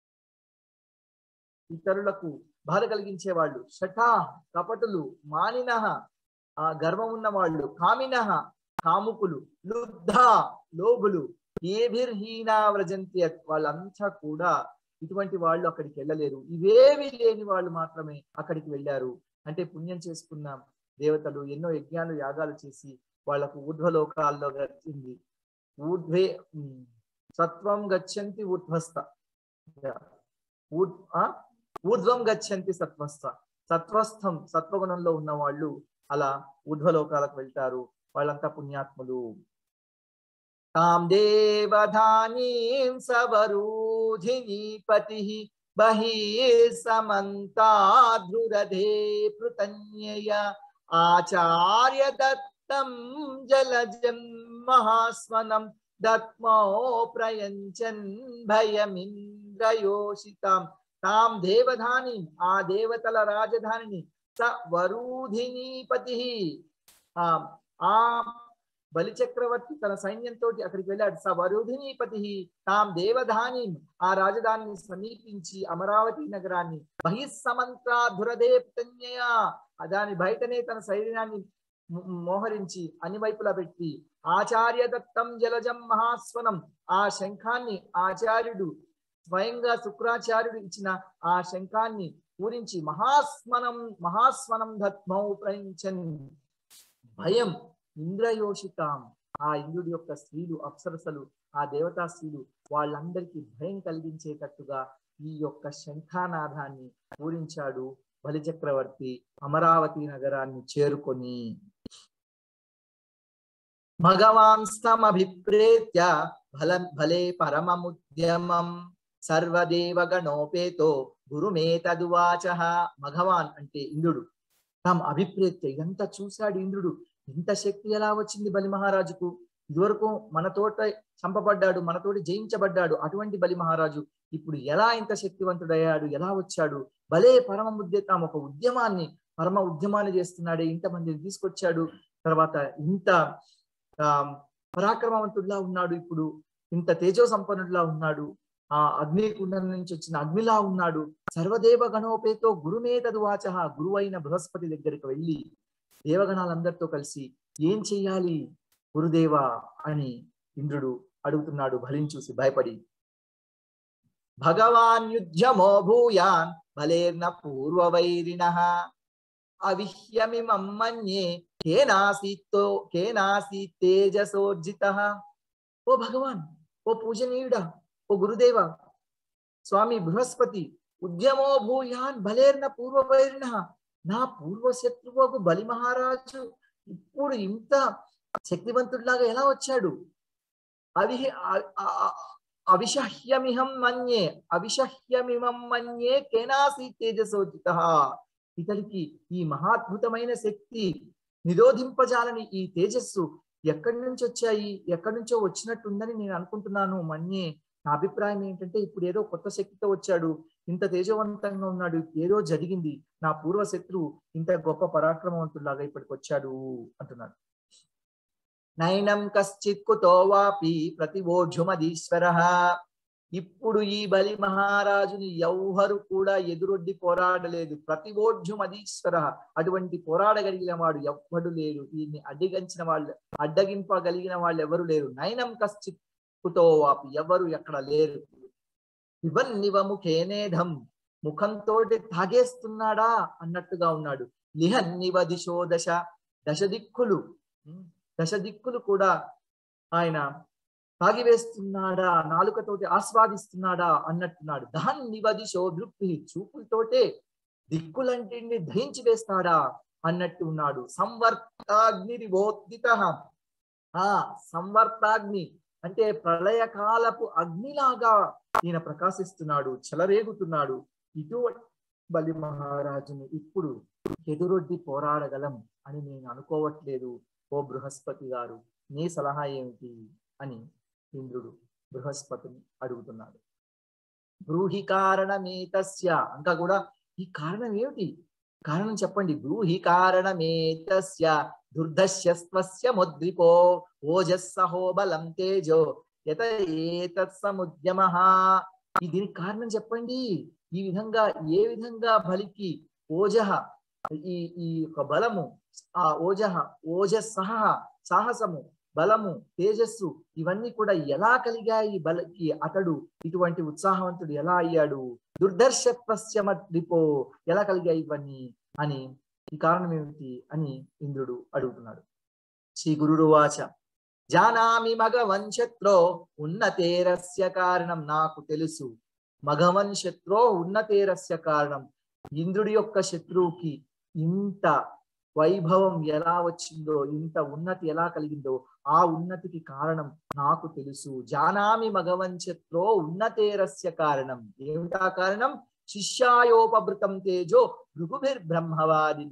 ఇతరులకు బాధ కలిగించే వాళ్ళు షఠా కపటులు మానిన ఆ గర్వం ఉన్న వాళ్ళు కామిన కాముకులు లుబ్ధ లోబులు ఏభిర్హీనా వ్రజంతి వాళ్ళంతా కూడా ఇటువంటి వాళ్ళు అక్కడికి వెళ్ళలేరు ఇవేవి లేని వాళ్ళు మాత్రమే అక్కడికి వెళ్ళారు అంటే పుణ్యం చేసుకున్న దేవతలు ఎన్నో యజ్ఞాలు యాగాలు చేసి వాళ్లకు ఊర్ధ్వలోకాల్లో గచ్చింది ఊర్ధ్వే ఉమ్, సత్వం గచ్చంతి ఊర్ధ్వస్థ ఊర్- ఆ? ఊర్ధ్వం గచ్చంతి సత్వస్థ సత్వస్థం సత్వగుణంలో ఉన్న వాళ్ళు అలా ఊర్ధ్వలోకాలకు వెళ్తారు వాళ్ళంతా పుణ్యాత్ములు తాం దేవధానీం సవరూధినీపతి బహిర్ సమంతాధృరధే పృతన్యయ ఆచార్య దత్తం జలజం మహాస్వనం దత్మో ప్రయంచన్ భయమింద్రయోషితాం తాం దేవధాని ఆ దేవతల రాజధానిని స వరూధినీపతి ఆ ఆ బలిచక్రవర్తి తన సైన్యంతో అక్కడికి వెళ్ళాడు స వరుధినీపతి తాం దేవధాని ఆ రాజధానిని సమీపించి అమరావతి నగరాన్ని బహిస్సమంత్రా ధురదే పుతన్యయ దాని బయటనే తన సైన్యాన్ని మో- మోహరించి అన్ని వైపులా పెట్టి ఆచార్య దత్తం జలజం మహాస్వనం ఆ శంఖాన్ని ఆచార్యుడు స్వయంగా శుక్రాచార్యుడు ఇచ్చిన ఆ శంఖాన్ని పూరించి మహాస్మనం మహాస్వనం దత్మౌ ప్రయించన్ భయం ఇంద్రయోషితాం ఆ ఇంద్రుడి యొక్క స్త్రీలు అప్సరసలు ఆ దేవతా స్త్రీలు వాళ్ళందరికీ భయం కలిగించేటట్టుగా ఈ యొక్క శంఖానాదాన్ని పూరించాడు బలిచక్రవర్తి అమరావతి నగరాన్ని చేరుకొని భగవాంస్తమభిప్రేత్య బలం భలే పరమముద్యమం సర్వదేవ గణోపేతో గురుమేతదువాచ భగవాన్ అంటే ఇంద్రుడు తాం అభిప్రేత్య ఇదంతా చూశాడు ఇంద్రుడు ఇంత శక్తి ఎలా వచ్చింది బలి మహారాజుకు ఇదివరకు మనతోట చంపబడ్డాడు మనతోటి జయించబడ్డాడు అటువంటి బలి మహారాజు ఇప్పుడు ఎలా ఇంత శక్తివంతుడయ్యాడు ఎలా వచ్చాడు భలే పరమ ఉద్యతం ఒక ఉద్యమాన్ని పరమ ఉద్యమాన్ని చేస్తున్నాడే ఇంతమందిని తీసుకొచ్చాడు తర్వాత ఇంత ఆ పరాక్రమవంతుడిలా ఉన్నాడు ఇప్పుడు ఇంత తేజో సంపన్నుడిలా ఉన్నాడు ఆ అగ్ని కుండం నుంచి వచ్చిన అగ్నిలా ఉన్నాడు సర్వదేవ గణోపేతో గురుమేతదు వాచ గురువైన బృహస్పతి దగ్గరికి వెళ్ళి దేవగణాలందరితో కలిసి ఏం చెయ్యాలి గురుదేవా అని ఇంద్రుడు అడుగుతున్నాడు బలిని చూసి భయపడి భగవాన్ యుద్ధమో భూయాన్ బలేర్న పూర్వవైరిణ అవిహ్యమిమం మన్యే కేనాసీత్తో కేనాసీత్ తేజసోర్జిత ఓ భగవాన్ ఓ పూజనీయుడా ఓ గురుదేవ స్వామి బృహస్పతి ఉద్యమో భూయాన్ బలేర్న పూర్వవైరిణ నా పూర్వ శత్రువుకు బలి మహారాజు ఇప్పుడు ఇంత శక్తివంతుడిలాగా ఎలా వచ్చాడు అవి అవిషహ్యమిహం మన్యే అవిషహ్యమిమం మన్యే కేనాసి తేజసోచిత ఇతడికి ఈ మహాద్భుతమైన శక్తి నిరోధింపజాలని ఈ తేజస్సు ఎక్కడి నుంచి వచ్చాయి ఎక్కడి నుంచో వచ్చినట్టుందని నేను అనుకుంటున్నాను మన్యే నా అభిప్రాయం ఏంటంటే ఇప్పుడు ఏదో కొత్త శక్తితో వచ్చాడు ఇంత తేజవంతంగా ఉన్నాడు ఏదో జరిగింది నా పూర్వ శత్రువు ఇంత గొప్ప పరాక్రమవంతులాగా ఇప్పటికి వచ్చాడు అంటున్నాడు నైనం కశ్చిత్ కుతో వాపి ప్రతివోఢ్యుమదీశ్వర ఇప్పుడు ఈ బలి మహారాజుని ఎవ్వరు కూడా ఎదురొడ్డి పోరాడలేదు ప్రతివోఢ్యుమదీశ్వర అటువంటి పోరాడగలిగిన వాడు ఎవ్వడు లేరు దీన్ని అడ్డిగంచిన వాళ్ళు అడ్డగింపగలిగిన వాళ్ళు ఎవరు లేరు నైనం కశ్చిత్ కుతో వాపి ఎవరు ఎక్కడ లేరు ఇవన్నివ ముఖేనేధం ముఖంతో తాగేస్తున్నాడా అన్నట్టుగా ఉన్నాడు లిహన్నివ దిశో దశ దశ దిక్కులు ఉమ్, దశ దిక్కులు కూడా ఆయన తాగివేస్తున్నాడా నాలుకతోటి ఆస్వాదిస్తున్నాడా అన్నట్టున్నాడు దాన్నివ దిశో దృక్తి చూపులతోటే దిక్కులంటిని దహించి వేస్తాడా అన్నట్టు ఉన్నాడు సంవర్తాగ్నిరివోద్దిత ఆ సంవర్తాగ్ని అంటే ప్రళయకాలపు అగ్నిలాగా ఈయన ప్రకాశిస్తున్నాడు చెలరేగుతున్నాడు ఇటువంటి బలి మహారాజుని ఇప్పుడు ఎదురొడ్డి పోరాడగలం అని నేను అనుకోవట్లేదు ఓ బృహస్పతి గారు నీ సలహా ఏమిటి అని ఇంద్రుడు బృహస్పతిని అడుగుతున్నాడు బ్రూహి కారణమేతస్య ఇంకా కూడా ఈ కారణం ఏమిటి కారణం చెప్పండి బ్రూహి కారణమేతస్య దుర్దశ్యస్త్వస్య ముద్రిపో ఓజస్సహో బలం తేజో యత ఏతత్ సముద్యమ ఈ దీనికి కారణం చెప్పండి ఈ విధంగా ఏ విధంగా బలికి ఓజహ ఈ ఈ యొక్క బలము ఆ ఓజహ ఓజస్సహ సాహసము బలము తేజస్సు ఇవన్నీ కూడా ఎలా కలిగాయి బలకి అతడు ఇటువంటి ఉత్సాహవంతుడు ఎలా అయ్యాడు దుర్దర్శత్వస్య మద్రిపో ఎలా కలిగాయి ఇవన్నీ అని ఈ కారణం ఏమిటి అని ఇంద్రుడు అడుగుతున్నాడు శ్రీ గురుడు వాచ జానామి మగవన్ శత్రో ఉన్నతేరస్య కారణం నాకు తెలుసు మగవన్ శత్రో ఉన్నతేరస్య కారణం ఇంద్రుడి యొక్క శత్రువుకి ఇంత వైభవం ఎలా వచ్చిందో ఇంత ఉన్నతి ఎలా కలిగిందో ఆ ఉన్నతికి కారణం నాకు తెలుసు జానామి మగవన్ శత్రో ఉన్నతేరస్య కారణం ఏమిటా కారణం శిష్యాయోపభృతం తేజో భృగుభిర్బ్రహ్మవాది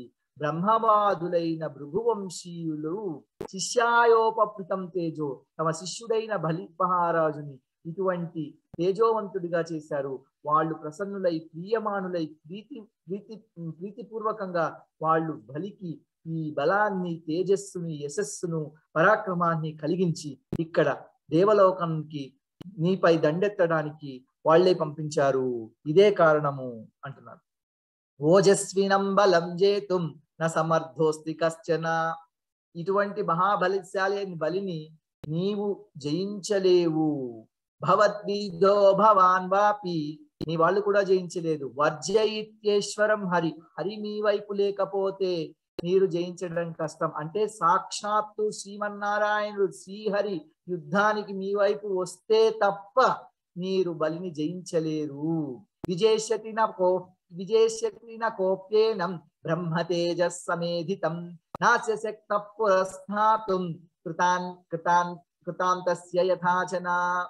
బ్రహ్మవాదులైన భృగువంశీయులు శిష్యాయోపభృతం తేజో తమ శిష్యుడైన బలి మహారాజుని ఇటువంటి తేజోవంతుడిగా చేశారు వాళ్ళు ప్రసన్నులై ప్రియమానులై ప్రీతి ప్రీతి ప్రీతిపూర్వకంగా వాళ్ళు బలికి ఈ బలాన్ని తేజస్సుని యశస్సును పరాక్రమాన్ని కలిగించి ఇక్కడ దేవలోకానికి నీపై దండెత్తడానికి వాళ్లే పంపించారు ఇదే కారణము అంటున్నారు ఓజస్వినం బలం జేతుం న సమర్థోస్తి కశ్చన ఇటువంటి మహాబలిశాలి అయిన బలిని నీవు జయించలేవు భవద్విదో భవాన్ వాపి నీ వాళ్ళు కూడా జయించలేదు వర్జయిత్యేశ్వరం హరి హరి మీ వైపు లేకపోతే మీరు జయించడం కష్టం అంటే సాక్షాత్తు శ్రీమన్నారాయణుడు శ్రీహరి యుద్ధానికి మీ వైపు వస్తే తప్ప మీరు బలిని జయించలేరు విజేష్యతి కో విజేష్యతి కోప్యేనం బ్రహ్మతేజస్సమేధితం నాస్య శక్త పురస్థాతుం కృతాన్ కృతాన్ కృతాంతస్య యథాచన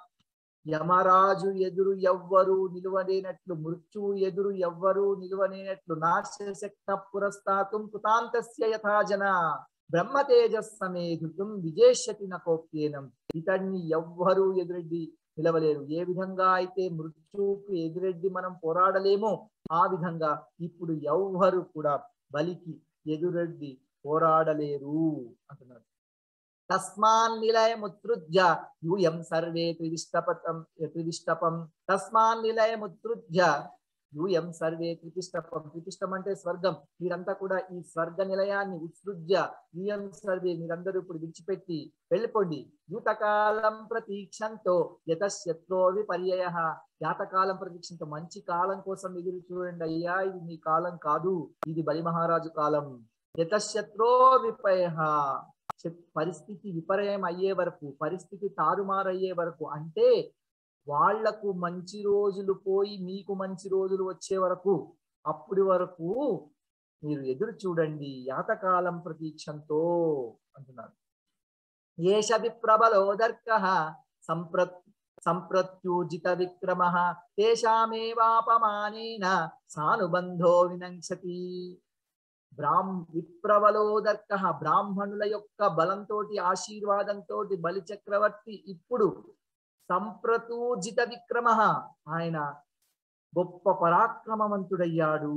యమరాజు ఎదురు ఎవ్వరు నిలువలేనట్లు మృత్యువు ఎదురు ఎవ్వరు నిలువలేనట్లు నాశశక్త పురస్తాతుం కృతాంతస్య యథాజన బ్రహ్మతేజస్సమేధుతం విజేషతి నకోప్యేనం ఇతడిని ఎవ్వరూ ఎదురెడ్డి నిలవలేరు ఏ విధంగా అయితే మృత్యువుకు ఎదురెడ్డి మనం పోరాడలేమో ఆ విధంగా ఇప్పుడు ఎవ్వరు కూడా బలికి ఎదురెడ్డి పోరాడలేరు అంటున్నారు తస్మాన్ నిలయముత్సృజ్య యూయం సర్వే త్రివిష్టపతం త్రివిష్టపం తస్మాన్ నిలయముత్సృజ్య యూయం సర్వే త్రిపిష్టపం త్రిపిష్టం అంటే స్వర్గం మీరంతా కూడా ఈ స్వర్గ నిలయాన్ని ఉత్సృజ్య యూయం సర్వే మీరందరూ ఇప్పుడు విడిచిపెట్టి వెళ్ళిపోండి యూతకాలం ప్రతీక్షంతో యతశత్రో విపర్యయ జాతకాలం ప్రతీక్షంతో మంచి కాలం కోసం ఎదురు చూడండి అయ్యా ఇది మీ కాలం కాదు ఇది బలి మహారాజు కాలం యతశత్రో విపయ పరిస్థితి విపర్యం అయ్యే వరకు పరిస్థితి తారుమారయ్యే వరకు అంటే వాళ్లకు మంచి రోజులు పోయి మీకు మంచి రోజులు వచ్చే వరకు అప్పటి వరకు మీరు ఎదురు చూడండి యాతకాలం ప్రతీక్షంతో అంటున్నారు ఏష విప్రబలోదర్క సంప్ర సంప్రత్యూజిత విక్రమ తేషామేవాపమానేన సానుబంధో వినంక్షతి బ్రాహ్మ విప్రవలోదర్క బ్రాహ్మణుల యొక్క బలంతో ఆశీర్వాదంతో బలి చక్రవర్తి ఇప్పుడు సంప్రతూజిత విక్రమ ఆయన గొప్ప పరాక్రమవంతుడయ్యాడు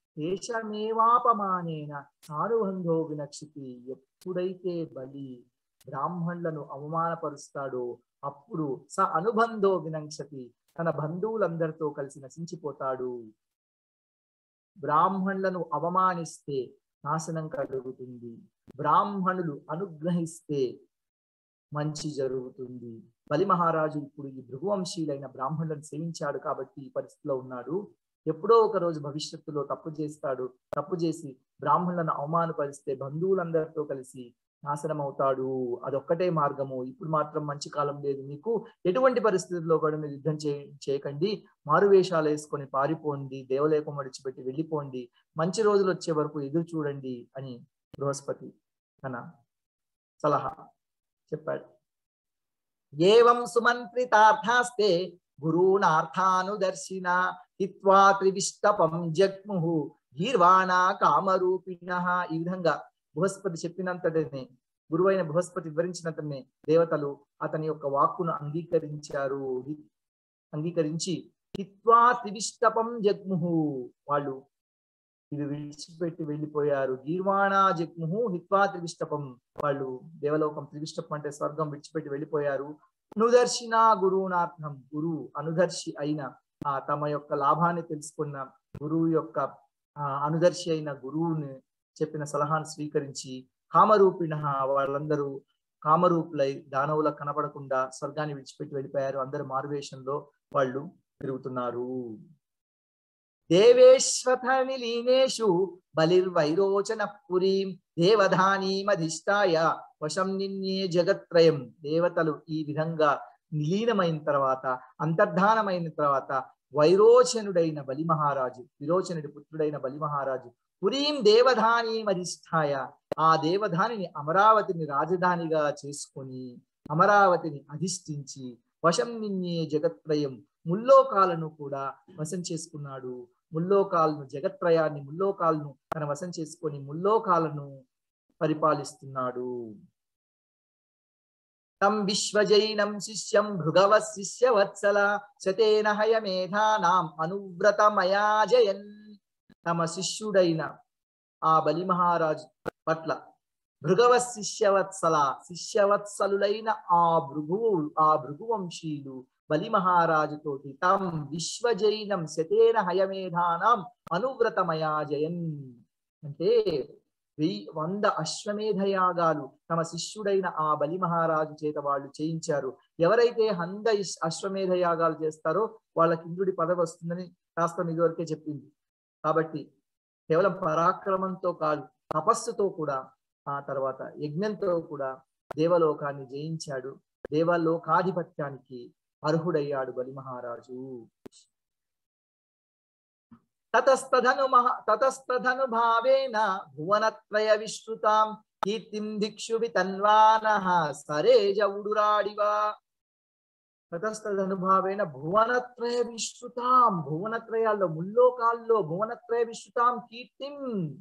దేశమేవాపమానేన సానుబంధో వినక్షితి ఎప్పుడైతే బలి బ్రాహ్మణులను అవమానపరుస్తాడో అప్పుడు స అనుబంధో వినంక్షతి తన బంధువులందరితో కలిసి నశించిపోతాడు బ్రాహ్మణులను అవమానిస్తే నాశనం కలుగుతుంది బ్రాహ్మణులు అనుగ్రహిస్తే మంచి జరుగుతుంది బలి మహారాజు ఇప్పుడు ఈ భృగువంశీలైన బ్రాహ్మణులను సేవించాడు కాబట్టి ఈ పరిస్థితిలో ఉన్నాడు ఎప్పుడో ఒక రోజు భవిష్యత్తులో తప్పు చేస్తాడు తప్పు చేసి బ్రాహ్మణులను అవమానపరిస్తే బంధువులందరితో కలిసి నాశనం అవుతాడు అదొక్కటే మార్గము ఇప్పుడు మాత్రం మంచి కాలం లేదు మీకు ఎటువంటి పరిస్థితుల్లో కూడా మీరు యుద్ధం చే చేయకండి మారువేషాలు వేసుకొని పారిపోండి దేవలేకం విడిచిపెట్టి వెళ్ళిపోండి మంచి రోజులు వచ్చే వరకు ఎదురు చూడండి అని బృహస్పతి తన సలహా చెప్పాడు ఏవం సుమంత్రితార్థాస్తే గురూనార్థానుదర్శిన హిత్వా త్రివిష్టపం జగ్ముహు గీర్వాణ కామరూపిణ ఈ విధంగా బృహస్పతి చెప్పినంతటనే గురువైన బృహస్పతి వివరించినంతనే దేవతలు అతని యొక్క వాక్కును అంగీకరించారు అంగీకరించి హిత్వా త్రివిష్టపం జగ్ముహు వాళ్ళు ఇది విడిచిపెట్టి వెళ్ళిపోయారు గీర్వాణా జగ్ముహు హిత్వా త్రివిష్టపం వాళ్ళు దేవలోకం త్రివిష్టపం అంటే స్వర్గం విడిచిపెట్టి వెళ్ళిపోయారు అనుదర్శిన గురువునాథం గురువు అనుదర్శి అయిన ఆ తమ యొక్క లాభాన్ని తెలుసుకున్న గురువు యొక్క ఆ అనుదర్శి అయిన గురువుని చెప్పిన సలహాను స్వీకరించి కామరూపిణ వాళ్ళందరూ కామరూపులై దానవులకు కనపడకుండా స్వర్గాన్ని విడిచిపెట్టి వెళ్ళిపోయారు అందరు మారువేషంలో వాళ్ళు తిరుగుతున్నారు దేవేశ్వత విలీనేషు బలిర్వైరోచన పురీం దేవధానీమధిష్టాయ వశం నిన్నే జగత్రయం దేవతలు ఈ విధంగా నిలీనమైన తర్వాత అంతర్ధానమైన తర్వాత వైరోచనుడైన బలి మహారాజు విరోచనుడి పుత్రుడైన బలి మహారాజు పురీం దేవధానీమధిష్టాయ ఆ దేవధానిని అమరావతిని రాజధానిగా చేసుకొని అమరావతిని అధిష్ఠించి వశం నిన్నే జగత్రయం ముల్లోకాలను కూడా వశం చేసుకున్నాడు ముల్లోకాలను జగత్రయాన్ని ముల్లోకాలను తన వశం చేసుకొని ముల్లోకాలను పరిపాలిస్తున్నాడు తం విశ్వజైనం శిష్యం భృగవ శిష్యవత్సల శతేన హయమేధానాం అనువ్రతమయాజయన్ తమ శిష్యుడైన ఆ బలి మహారాజు పట్ల భృగవ శిష్యవత్సల శిష్యవత్సలులైన ఆ భృగువు ఆ భృగువంశీయులు బలి మహారాజుతోటి తం విశ్వజైనం శతేన హయమేధానాం అనువ్రతమయాజయన్ అంటే వెయ్యి వంద అశ్వమేధ యాగాలు తమ శిష్యుడైన ఆ బలి మహారాజు చేత వాళ్ళు చేయించారు ఎవరైతే హంద ఇష్- అశ్వమేధ యాగాలు చేస్తారో వాళ్ళకి ఇంద్రుడి పదవి వస్తుందని శాస్త్రం ఇదివరకే చెప్పింది కాబట్టి కేవలం పరాక్రమంతో కాదు తపస్సుతో కూడా ఆ తర్వాత యజ్ఞంతో కూడా దేవలోకాన్ని జయించాడు దేవలోకాధిపత్యానికి అర్హుడయ్యాడు బలి మహారాజు తతస్తధను మహా తతస్తధను భావేన భువనత్రయ విశ్రుతాం కీర్తిం దిక్షు వితన్వానః సరేజ ఉడురాడివా తతస్తదనుభావేన భువనత్రయ విశ్రుతాం భువనత్రయాల్లో ముల్లోకాల్లో భువనత్రయ విశ్రుతాం కీర్తిం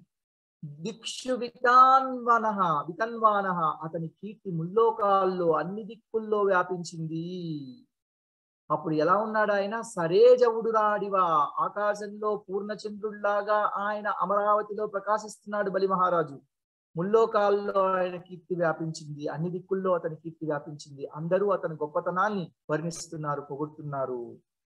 దిక్షు వితాన్వన వితన్వాన అతని కీర్తి ముల్లోకాల్లో అన్ని దిక్కుల్లో వ్యాపించింది అప్పుడు ఎలా ఉన్నాడు ఆయన సరేజవుడురాడివా ఆకాశంలో పూర్ణచంద్రుడిలాగా ఆయన అమరావతిలో ప్రకాశిస్తున్నాడు బలి మహారాజు ముల్లోకాల్లో ఆయన కీర్తి వ్యాపించింది అన్ని దిక్కుల్లో అతని కీర్తి వ్యాపించింది అందరూ అతని గొప్పతనాన్ని వర్ణిస్తున్నారు పొగుడుతున్నారు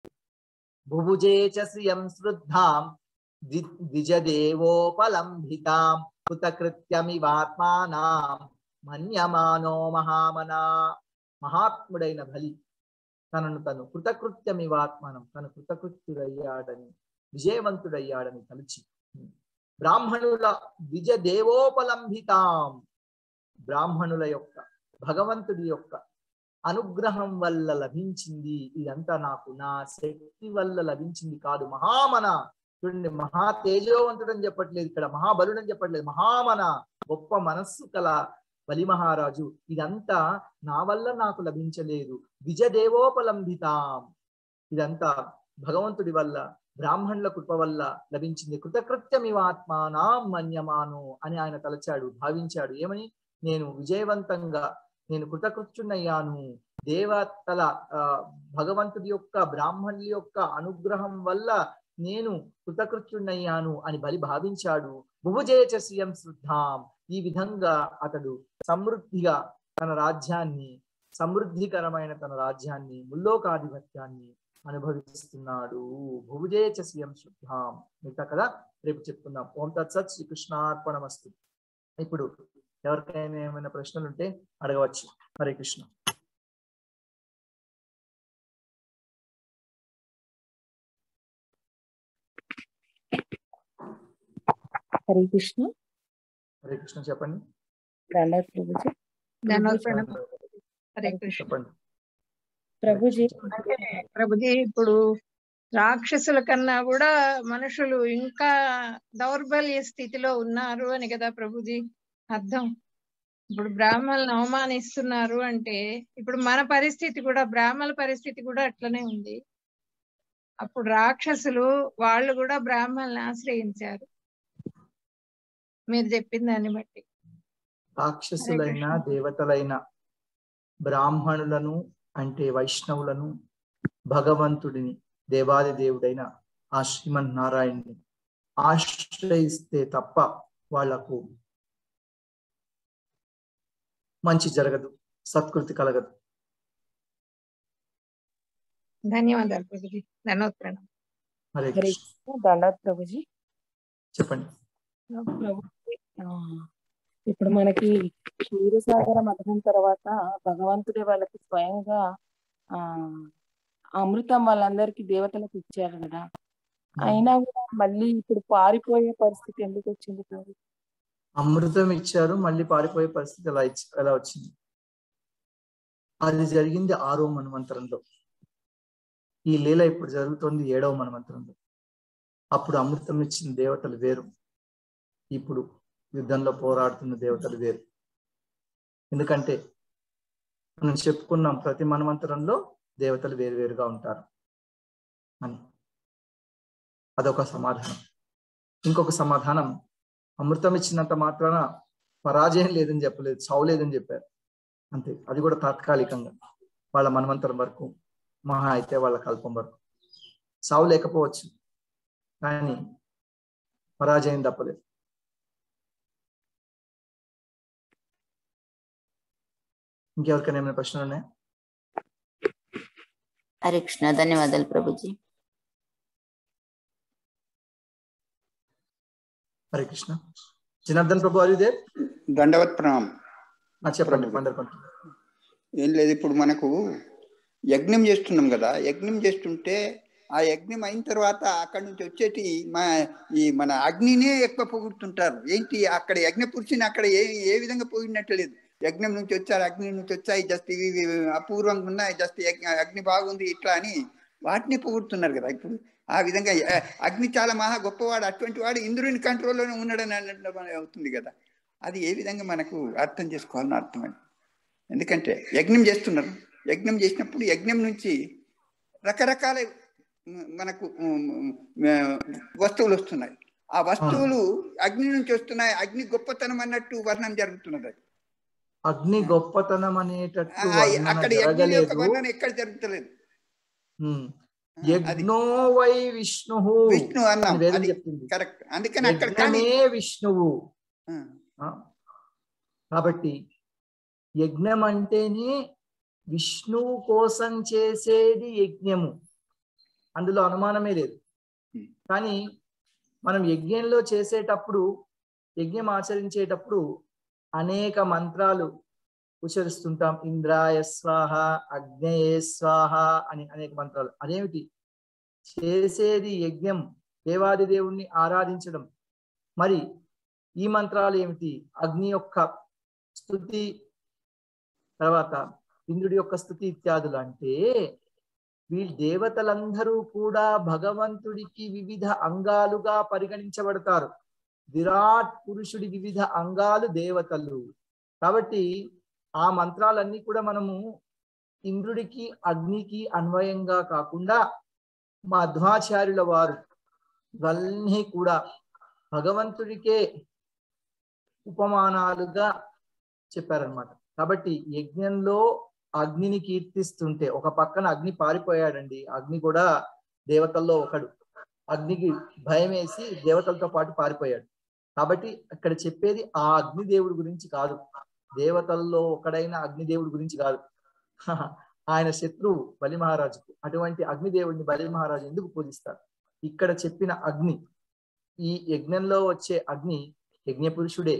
భుభుజే చ శ్రియం శ్రుద్ధాం ద్వి- ద్విజదేవోపలంభితాం కృతకృత్యమివాత్మానాం మన్యమానో మహామనా మహాత్ముడైన బలి తనను తను కృతకృత్యమివాత్మనం తను కృతకృత్యుడయ్యాడని విజయవంతుడయ్యాడని తలుచి బ్రాహ్మణుల ద్విజ దేవోపలంభితాం బ్రాహ్మణుల యొక్క భగవంతుడి యొక్క అనుగ్రహం వల్ల లభించింది ఇదంతా నాకు నా శక్తి వల్ల లభించింది కాదు మహామన చూడండి మహా తేజోవంతుడని చెప్పట్లేదు ఇక్కడ మహాబలుడని చెప్పట్లేదు మహామన గొప్ప మనస్సు కల బలి మహారాజు ఇదంతా నా వల్ల నాకు లభించలేదు ద్విజదేవోపలంభితాం ఇదంతా భగవంతుడి వల్ల బ్రాహ్మణుల కృప వల్ల లభించింది కృతకృత్యమివాత్మానాం మన్యమాను అని ఆయన తలచాడు భావించాడు ఏమని నేను విజయవంతంగా నేను కృతకృత్యున్నయ్యాను దేవతల ఆ, భగవంతుడి యొక్క బ్రాహ్మణుల యొక్క అనుగ్రహం వల్ల నేను కృతకృత్యున్నయ్యాను అని బలి భావించాడు భుభుజేచ శ్రియం శుద్ధాం ఈ విధంగా అతడు సమృద్ధిగా తన రాజ్యాన్ని సమృద్ధికరమైన తన రాజ్యాన్ని ముల్లోకాధిపత్యాన్ని అనుభవిస్తున్నాడు భుజేచ శ్రియం శుద్ధాం మిగతా కదా రేపు చెప్తున్నాం ఓం తత్సత్ శ్రీకృష్ణార్పణమస్తు ఇప్పుడు ఎవరికైనా ఏమైనా ప్రశ్నలు ఉంటే అడగవచ్చు హరే కృష్ణ హరే కృష్ణ హరే కృష్ణ చెప్పండి ప్రణవ్ ప్రభుజీ ధన్యవాదాలు ప్రణవ్. హరే కృష్ణ చెప్పండి ప్రభుజీ అంటే ప్రభుజీ ఇప్పుడు రాక్షసుల కన్నా కూడా మనుషులు ఇంకా దౌర్బల్య స్థితిలో ఉన్నారు అని కదా ప్రభుజీ అర్థం ఇప్పుడు బ్రాహ్మణులను అవమానిస్తున్నారు అంటే ఇప్పుడు మన పరిస్థితి కూడా బ్రాహ్మణుల పరిస్థితి కూడా అట్లనే ఉంది అప్పుడు రాక్షసులు వాళ్ళు కూడా బ్రాహ్మణులను ఆశ్రయించారు మీరు చెప్పిన దాన్ని బట్టి రాక్షసులైన దేవతలైన బ్రాహ్మణులను అంటే వైష్ణవులను భగవంతుడిని దేవాది దేవుడైన ఆ శ్రీమన్ నారాయణ్ని ఆశ్రయిస్తే తప్ప వాళ్లకు మంచి జరగదు సత్కృతి కలగదు ధన్యవాదాలు ప్రభుజీ ధనోత్ప్రణం హరే హరే కృష్ణ కృష్ణ దండాత్ ప్రభుజీ చెప్పండి ప్రభుజీ ఆ, ఇప్పుడు మనకి క్షీరసాగర మథనం తర్వాత భగవంతుడే వాళ్ళకి స్వయంగా ఆ అమృతం వాళ్ళందరికీ దేవతలకు ఇచ్చారు కదా అయినా కూడా మళ్ళీ ఇప్పుడు పారిపోయే పరిస్థితి ఎందుకు వచ్చింది ప్రభు అమృతం ఇచ్చారు మళ్ళీ పారిపోయే పరిస్థితి ఎలా ఇచ్చి ఎలా వచ్చింది అది జరిగింది ఆరో మన్వంతరంలో ఈ లీల ఇప్పుడు జరుగుతోంది ఏడవ మన్వంతరంలో అప్పుడు అమృతం ఇచ్చిన దేవతలు వేరు ఇప్పుడు యుద్ధంలో పోరాడుతున్న దేవతలు వేరు ఎందుకంటే మనం చెప్పుకున్నాం ప్రతి మన్వంతరంలో దేవతలు వేరువేరుగా ఉంటారు అని అదొక సమాధానం ఇంకొక సమాధానం అమృతం ఇచ్చినంత మాత్రాన పరాజయం లేదని చెప్పలేదు చావు లేదని చెప్పారు అంతే అది కూడా తాత్కాలికంగా వాళ్ళ మన్వంతరం వరకు మహా అయితే వాళ్ళ కల్పం వరకు చావు లేకపోవచ్చు కానీ పరాజయం తప్పలేదు ఇంకెవరికైనా ఏమైనా ప్రశ్నలు ఉన్నాయా హరే కృష్ణ ధన్యవాదాలు ప్రభుజీ హరే కృష్ణ జనార్దన్ ప్రభు అరిదే దండవత్ ప్రణామం చెప్పండి ప్రభు. పందరు పంట ఏం లేదు ఇప్పుడు మనకు యజ్ఞం చేస్తున్నాం కదా యజ్ఞం చేస్తుంటే ఆ యజ్ఞం అయిన తర్వాత అక్కడ నుంచి వచ్చేటి మా ఈ మన అగ్నినే ఎక్కువ పొగుడుతుంటారు ఏంటి అక్కడ యజ్ఞ పురుషుని అక్కడ ఏ ఏ విధంగా పొగిడినట్టు లేదు యజ్ఞం నుంచి వచ్చారు అగ్ని నుంచి వచ్చాయి జస్ట్ ఇవి ఇవి అపూర్వంగా ఉన్నాయి జస్ట్ అగ్ని బాగుంది ఇట్లా అని వాటిని పొగుడుతున్నారు కదా ఇప్పుడు ఆ విధంగా ఆ, అగ్ని చాలా మహా గొప్పవాడు అటువంటి వాడు ఇంద్రుని కంట్రోల్లోనే ఉన్నాడని అన్నట్టు మన- అవుతుంది కదా అది ఏ విధంగా మనకు అర్థం చేసుకోవాలని అర్థమైంది ఎందుకంటే యజ్ఞం చేస్తున్నారు యజ్ఞం చేసినప్పుడు యజ్ఞం నుంచి రకరకాల మ్, మనకు మ్, మ్, వస్తువులు వస్తున్నాయి ఆ వస్తువులు అగ్ని నుంచి వస్తున్నాయి అగ్ని గొప్పతనం అన్నట్టు వర్ణన జరుగుతున్నది అది. అగ్ని గొప్పతనం అనేటట్టు ఆ, వర్ణన అక్కడ యజ్ఞం యొక్క జరగలేదు వర్ణన ఎక్కడ జరుగుతలేదు ఉమ్. ఆ, అది యజ్ఞో వై విష్ణు విష్ణు అన్నాం వేదం అది చెప్తుంది కరెక్ట్ అందుకని అక్కడ కానీ యజ్ఞమే విష్ణువు ఆ, ఆ? కాబట్టి యజ్ఞం అంటేనే విష్ణువు కోసం చేసేది యజ్ఞము అందులో అనుమానమే లేదు Hmm. కానీ మనం యజ్ఞంలో చేసేటప్పుడు యజ్ఞం ఆచరించేటప్పుడు అనేక మంత్రాలు ఉచ్చరిస్తుంటాం ఇంద్రాయ స్వాహ అగ్నయే స్వాహ అని అనేక మంత్రాలు అదేమిటి చేసేది యజ్ఞం దేవాది దేవుణ్ణి ఆరాధించడం మరి ఈ మంత్రాలు ఏమిటి అగ్ని యొక్క స్థుతి తర్వాత ఇంద్రుడి యొక్క స్థుతి ఇత్యాదులు అంటే వీళ్ళు దేవతలందరూ కూడా భగవంతుడికి వివిధ అంగాలుగా పరిగణించబడతారు విరాట్ పురుషుడి వివిధ అంగాలు దేవతలు కాబట్టి ఆ మంత్రాలన్నీ కూడా మనము ఇంద్రుడికి అగ్నికి అన్వయంగా కాకుండా మధ్వాచార్యుల వారు ఇవన్నీ కూడా భగవంతుడికే ఉపమానాలుగా చెప్పారనమాట కాబట్టి యజ్ఞంలో అగ్నిని కీర్తిస్తుంటే ఒక పక్కన అగ్ని పారిపోయాడండి అగ్ని కూడా దేవతల్లో ఒకడు అగ్నికి భయం వేసి దేవతలతో పాటు పారిపోయాడు కాబట్టి అక్కడ చెప్పేది ఆ అగ్నిదేవుడి గురించి కాదు దేవతల్లో ఒకడైన అగ్నిదేవుడి గురించి కాదు ఆయన శత్రువు బలి మహారాజుకు అటువంటి అగ్నిదేవుడిని బలి మహారాజు ఎందుకు పూజిస్తారు ఇక్కడ చెప్పిన అగ్ని ఈ యజ్ఞంలో వచ్చే అగ్ని యజ్ఞ పురుషుడే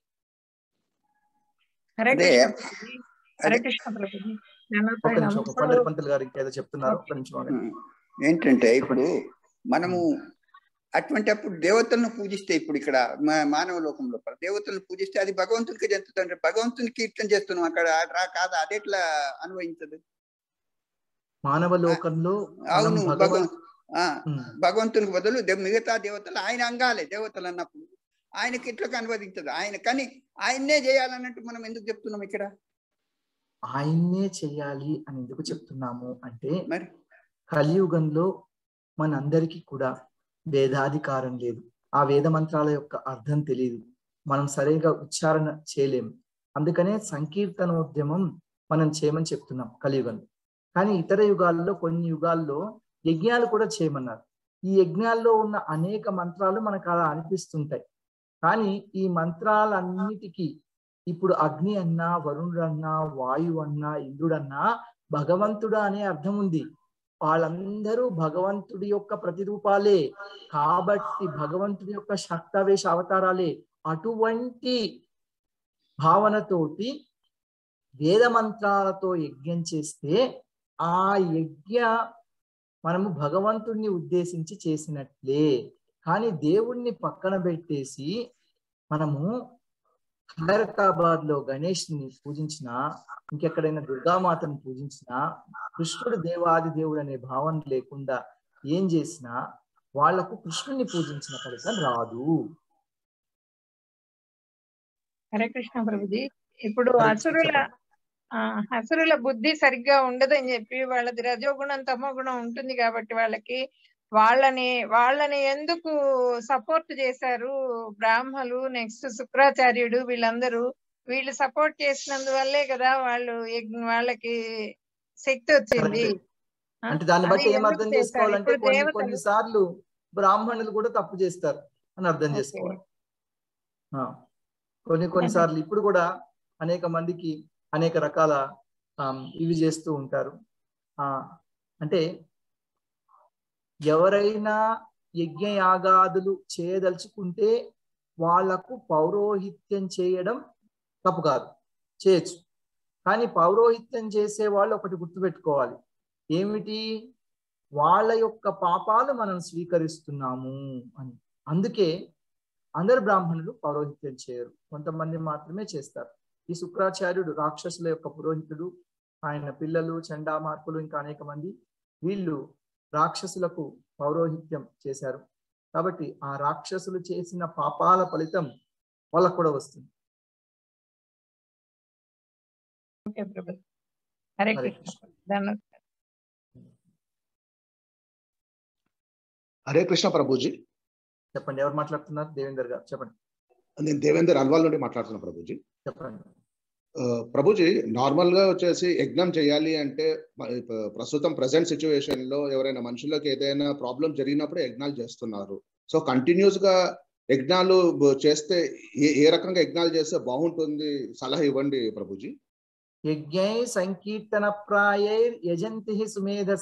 హరే అదే కృష్ణ ప్రభుజీ. హరే అదే కృష్ణ ప్రభుజీ ఒక్క ధనోత్ప్రణం నిమిషం ఒక ఇప్పుడు పండిత పంతులు గారు ఇంకేదో చెప్తున్నారు ఒక్క నిమిషం ఆగండి. ఏంటంటే ఇప్పుడు మనము అటువంటి అప్పుడు దేవతలను పూజిస్తే ఇప్పుడు ఇక్కడ మా- మానవ లోకం లోపల దేవతలను పూజిస్తే అది భగవంతునికి చెందుతుంది భగవంతుని కీర్తన చేస్తున్నాం అక్కడ రా కాదు అది ఎట్లా అన్వయించదు మానవ లోకంలో మనం అవును భగవన్ భగవంతు ఆ, ఉమ్, భగవంతునికి బదులు దే- మిగతా దేవతలు ఆయన అంగాలే దేవతలు అన్నప్పుడు ఆయనకి ఇట్లా అనువదించదు ఆయన కానీ ఆయన్నే చేయాలన్నట్టు మనం ఎందుకు చెప్తున్నాం ఇక్కడ ఆయన్నే చెయ్యాలి అని ఎందుకు చెప్తున్నాము అంటే మరి కలియుగంలో మనందరికీ కూడా వేదాధికారం లేదు ఆ వేద మంత్రాల యొక్క అర్థం తెలియదు మనం సరిగా ఉచ్చారణ చేయలేము అందుకనే సంకీర్తనోద్యమం మనం చేయమని చెప్తున్నాం కలియుగంలో కానీ ఇతర యుగాల్లో కొన్ని యుగాల్లో యజ్ఞాలు కూడా చేయమన్నారు ఈ యజ్ఞాల్లో ఉన్న అనేక మంత్రాలు మనకు అలా అనిపిస్తుంటాయి కానీ ఈ మంత్రాలన్నిటికీ ఇప్పుడు అగ్ని అన్నా వరుణుడు అన్నా వాయువు అన్నా ఇంద్రుడన్నా భగవంతుడు అనే అర్థం ఉంది వాళ్ళందరూ భగవంతుడి యొక్క ప్రతిరూపాలే కాబట్టి భగవంతుడి యొక్క శక్తావేశ అవతారాలే అటువంటి భావనతోటి వేద మంత్రాలతో యజ్ఞం చేస్తే ఆ యజ్ఞ మనము భగవంతుణ్ణి ఉద్దేశించి చేసినట్లే కానీ దేవుణ్ణి పక్కన పెట్టేసి మనము హైదరాబాద్ లో గణేష్ ని పూజించిన ఇంకెక్కడైనా దుర్గామాతను పూజించిన కృష్ణుడు దేవాది దేవుడు అనే భావన లేకుండా ఏం చేసినా వాళ్లకు కృష్ణుని పూజించిన ఫలితం రాదు హరే కృష్ణ ప్రభుజీ ఇప్పుడు హరే కృష్ణ అసురుల చెప్పండి. ఆ అసురుల బుద్ధి సరిగ్గా ఉండదని చెప్పి వాళ్ళది రజోగుణం తమో గుణం ఉంటుంది కాబట్టి వాళ్ళకి వాళ్ళని వాళ్ళని ఎందుకు సపోర్ట్ చేశారు బ్రాహ్మలు నెక్స్ట్ శుక్రాచార్యుడు వీళ్ళందరూ వీళ్ళు సపోర్ట్ చేసినందువల్లే కదా వాళ్ళు యజ్ఞ- వాళ్ళకి శక్తి వచ్చింది Correct. ఆ? అంటే దాన్ని అది బట్టి ఏం ఎందుకు అర్థం చేశారు? చేసుకోవాలంటే ఇప్పుడు కొన్ని దేవతలు కొన్ని సార్లు బ్రాహ్మణులు కూడా తప్పు చేస్తారు అని అర్థం ఓకే. చేసుకోవాలి ఆ, కొన్ని కొన్ని ఆహా. సార్లు ఇప్పుడు కూడా అనేక మందికి అనేక రకాల ఆమ్, ఇవి చేస్తూ ఉంటారు ఆ అంటే ఎవరైనా యజ్ఞ యాగాదులు చేయదలుచుకుంటే వాళ్లకు పౌరోహిత్యం చేయడం తప్పు కాదు చేయొచ్చు కానీ పౌరోహిత్యం చేసే వాళ్ళు ఒకటి గుర్తుపెట్టుకోవాలి ఏమిటి వాళ్ళ యొక్క పాపాలు మనం స్వీకరిస్తున్నాము అని అందుకే అందరు బ్రాహ్మణులు పౌరోహిత్యం చేయరు కొంతమంది మాత్రమే చేస్తారు ఈ శుక్రాచార్యుడు రాక్షసుల యొక్క పురోహితుడు ఆయన పిల్లలు చండామార్పులు ఇంకా అనేక మంది వీళ్ళు రాక్షసులకు పౌరోహిత్యం చేశారు కాబట్టి ఆ రాక్షసులు చేసిన పాపాల ఫలితం వాళ్ళకు కూడా వస్తుంది ఓకే ప్రభు హరే హరే కృష్ణ ధన్యవాదాలు హరే కృష్ణ ప్రభుజీ చెప్పండి ఎవరు మాట్లాడుతున్నారు దేవేందర్ గారు చెప్పండి నేను దేవేందర్ అల్వాల్ నుండి మాట్లాడుతున్నా ప్రభుజీ చెప్పండి ఆ, ప్రభుజీ నార్మల్ గా వచ్చేసి యజ్ఞం చేయాలి అంటే మ- ఇప్ప- ప్రస్తుతం ప్రజెంట్ సిచ్యువేషన్ లో ఎవరైనా మనుషులకు ఏదైనా ప్రాబ్లం జరిగినప్పుడు యజ్ఞాలు చేస్తున్నారు సో కంటిన్యూస్ గా యజ్ఞాలు బ- చేస్తే ఏ ఏ రకంగా యజ్ఞాలు చేస్తే బాగుంటుంది సలహా ఇవ్వండి ప్రభుజీ యజ్ఞై సంకీర్తన ప్రాయైర్ యజంతి సుమేధస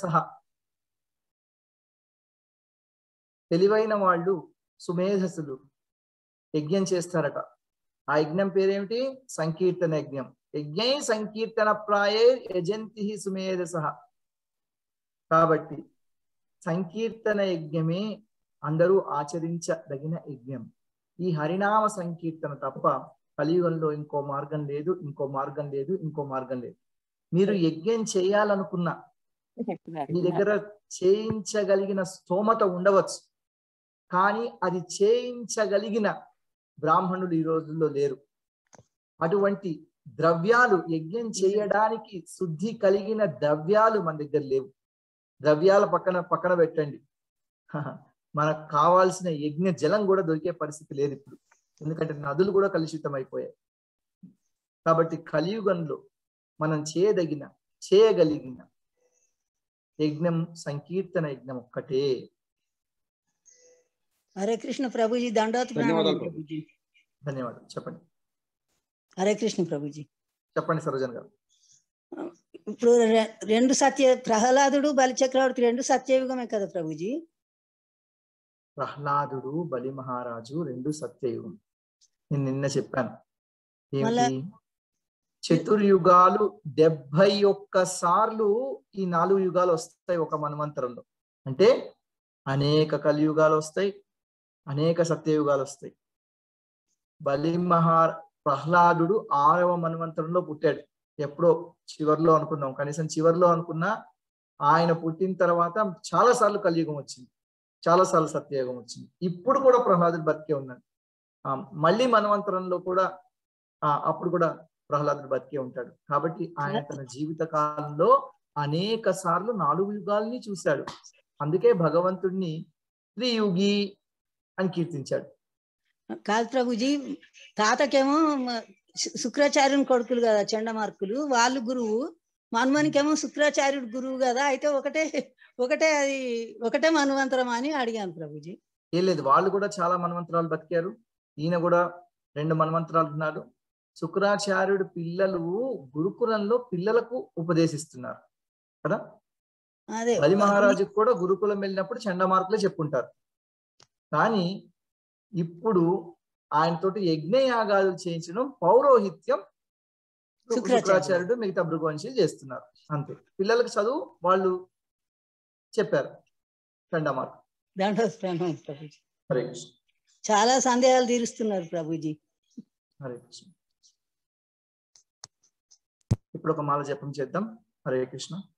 తెలివైన వాళ్ళు సుమేధసులు యజ్ఞం చేస్తారట ఆ యజ్ఞం పేరేమిటి సంకీర్తన యజ్ఞం యజ్ఞై సంకీర్తన ప్రాయైర్ యజంతి సుమేధస కాబట్టి సంకీర్తన యజ్ఞమే అందరూ ఆచరించదగిన యజ్ఞం ఈ హరినామ సంకీర్తన తప్ప కలియుగంలో ఇంకో మార్గం లేదు ఇంకో మార్గం లేదు ఇంకో మార్గం లేదు మీరు యజ్ఞం చేయాలనుకున్న మీ దగ్గర చేయించగలిగిన స్తోమత ఉండవచ్చు కానీ అది చేయించగలిగిన బ్రాహ్మణులు ఈ రోజుల్లో లేరు అటువంటి ద్రవ్యాలు యజ్ఞం చేయడానికి శుద్ధి కలిగిన ద్రవ్యాలు మన దగ్గర లేవు ద్రవ్యాల పక్కన పక్కన పెట్టండి హహ, మనకు కావాల్సిన యజ్ఞ జలం కూడా దొరికే పరిస్థితి లేదు ఇప్పుడు ఎందుకంటే నదులు కూడా కలుషితం అయిపోయాయి కాబట్టి కలియుగంలో మనం చేయదగిన చేయగలిగిన యజ్ఞం సంకీర్తన యజ్ఞం ఒక్కటే హరే కృష్ణ ప్రభుజీ దండోత్ ధన్యవాదాలు ప్రణామం ప్రభుజీ ధన్యవాదాలు చెప్పండి హరే కృష్ణ ప్రభుజీ చెప్పండి సరోజన్ గారు ఇప్పుడు రె- రెండు సత్య ప్రహ్లాదుడు బలిచక్రవర్తి రెండు సత్యయుగమే కదా ప్రభుజీ ప్రహ్లాదుడు బలి మహారాజు రెండు సత్యయుగం నేను నిన్న చెప్పాను మళ్ళా- ఏమిటి చతుర్యుగాలు డెబ్బై ఒక్క సార్లు ఈ నాలుగు యుగాలు వస్తాయి ఒక మన్వంతరంలో అంటే అనేక కలియుగాలు వస్తాయి అనేక సత్యయుగాలు వస్తాయి బలి మహా ప్రహ్లాదుడు ఆరవ మన్వంతరంలో పుట్టాడు ఎప్పుడో చివర్లో అనుకున్నాం కనీసం చివర్లో అనుకున్నా ఆయన పుట్టిన తర్వాత చాలా సార్లు కలియుగం వచ్చింది చాలా సార్లు సత్యయుగం వచ్చింది ఇప్పుడు కూడా ప్రహ్లాదుడు బతికే ఉన్నాడు ఆ, మళ్ళీ మన్వంతరంలో కూడా ఆ, అప్పుడు కూడా ప్రహ్లాదుడు బతికే ఉంటాడు కాబట్టి ఆయన తన జీవిత కాలంలో అనేక సార్లు నాలుగు యుగాల్ని చూశాడు అందుకే భగవంతుడిని త్రియుగి అని కీర్తించాడు కాదు ప్రభుజీ తాతకేమో మ- శు- శుక్రాచార్యుని కొడుకులు కదా చండమార్కులు వాళ్ళు గురువు మన్మనికేమో శుక్రాచార్యుడు గురువు కదా అయితే ఒకటే ఒకటే అది ఒకటే మన్వంతరం అని అడిగాను ప్రభుజీ ఏం లేదు వాళ్ళు కూడా చాలా మన్వంతరాలు బతికారు ఈయన కూడా రెండు మన్వంతరాలు ఉన్నారు శుక్రాచార్యుడు పిల్లలు గురుకులంలో పిల్లలకు ఉపదేశిస్తున్నారు కదా అదే బలి మహారాజుకు కూడా గురుకులం వెళ్ళినప్పుడు చండమార్కులే చెప్పుంటారు కానీ ఇప్పుడు ఆయనతోటి యజ్ఞయాగాలు చేయించడం పౌరోహిత్యం శుక్రాచార్యుడు. శుక్రాచార్యుడు మిగతా భృగువంశీ చేస్తున్నారు అంతే పిల్లలకు చదువు వాళ్ళు చెప్పారు చండమార్కు దండోస్ ప్రణామం ప్రభుజీ హరే కృష్ణ చాలా సందేహాలు తీరుస్తున్నారు ప్రభుజీ హరే కృష్ణ ఇప్పుడు ఒక మాల జపం చేద్దాం హరే కృష్ణ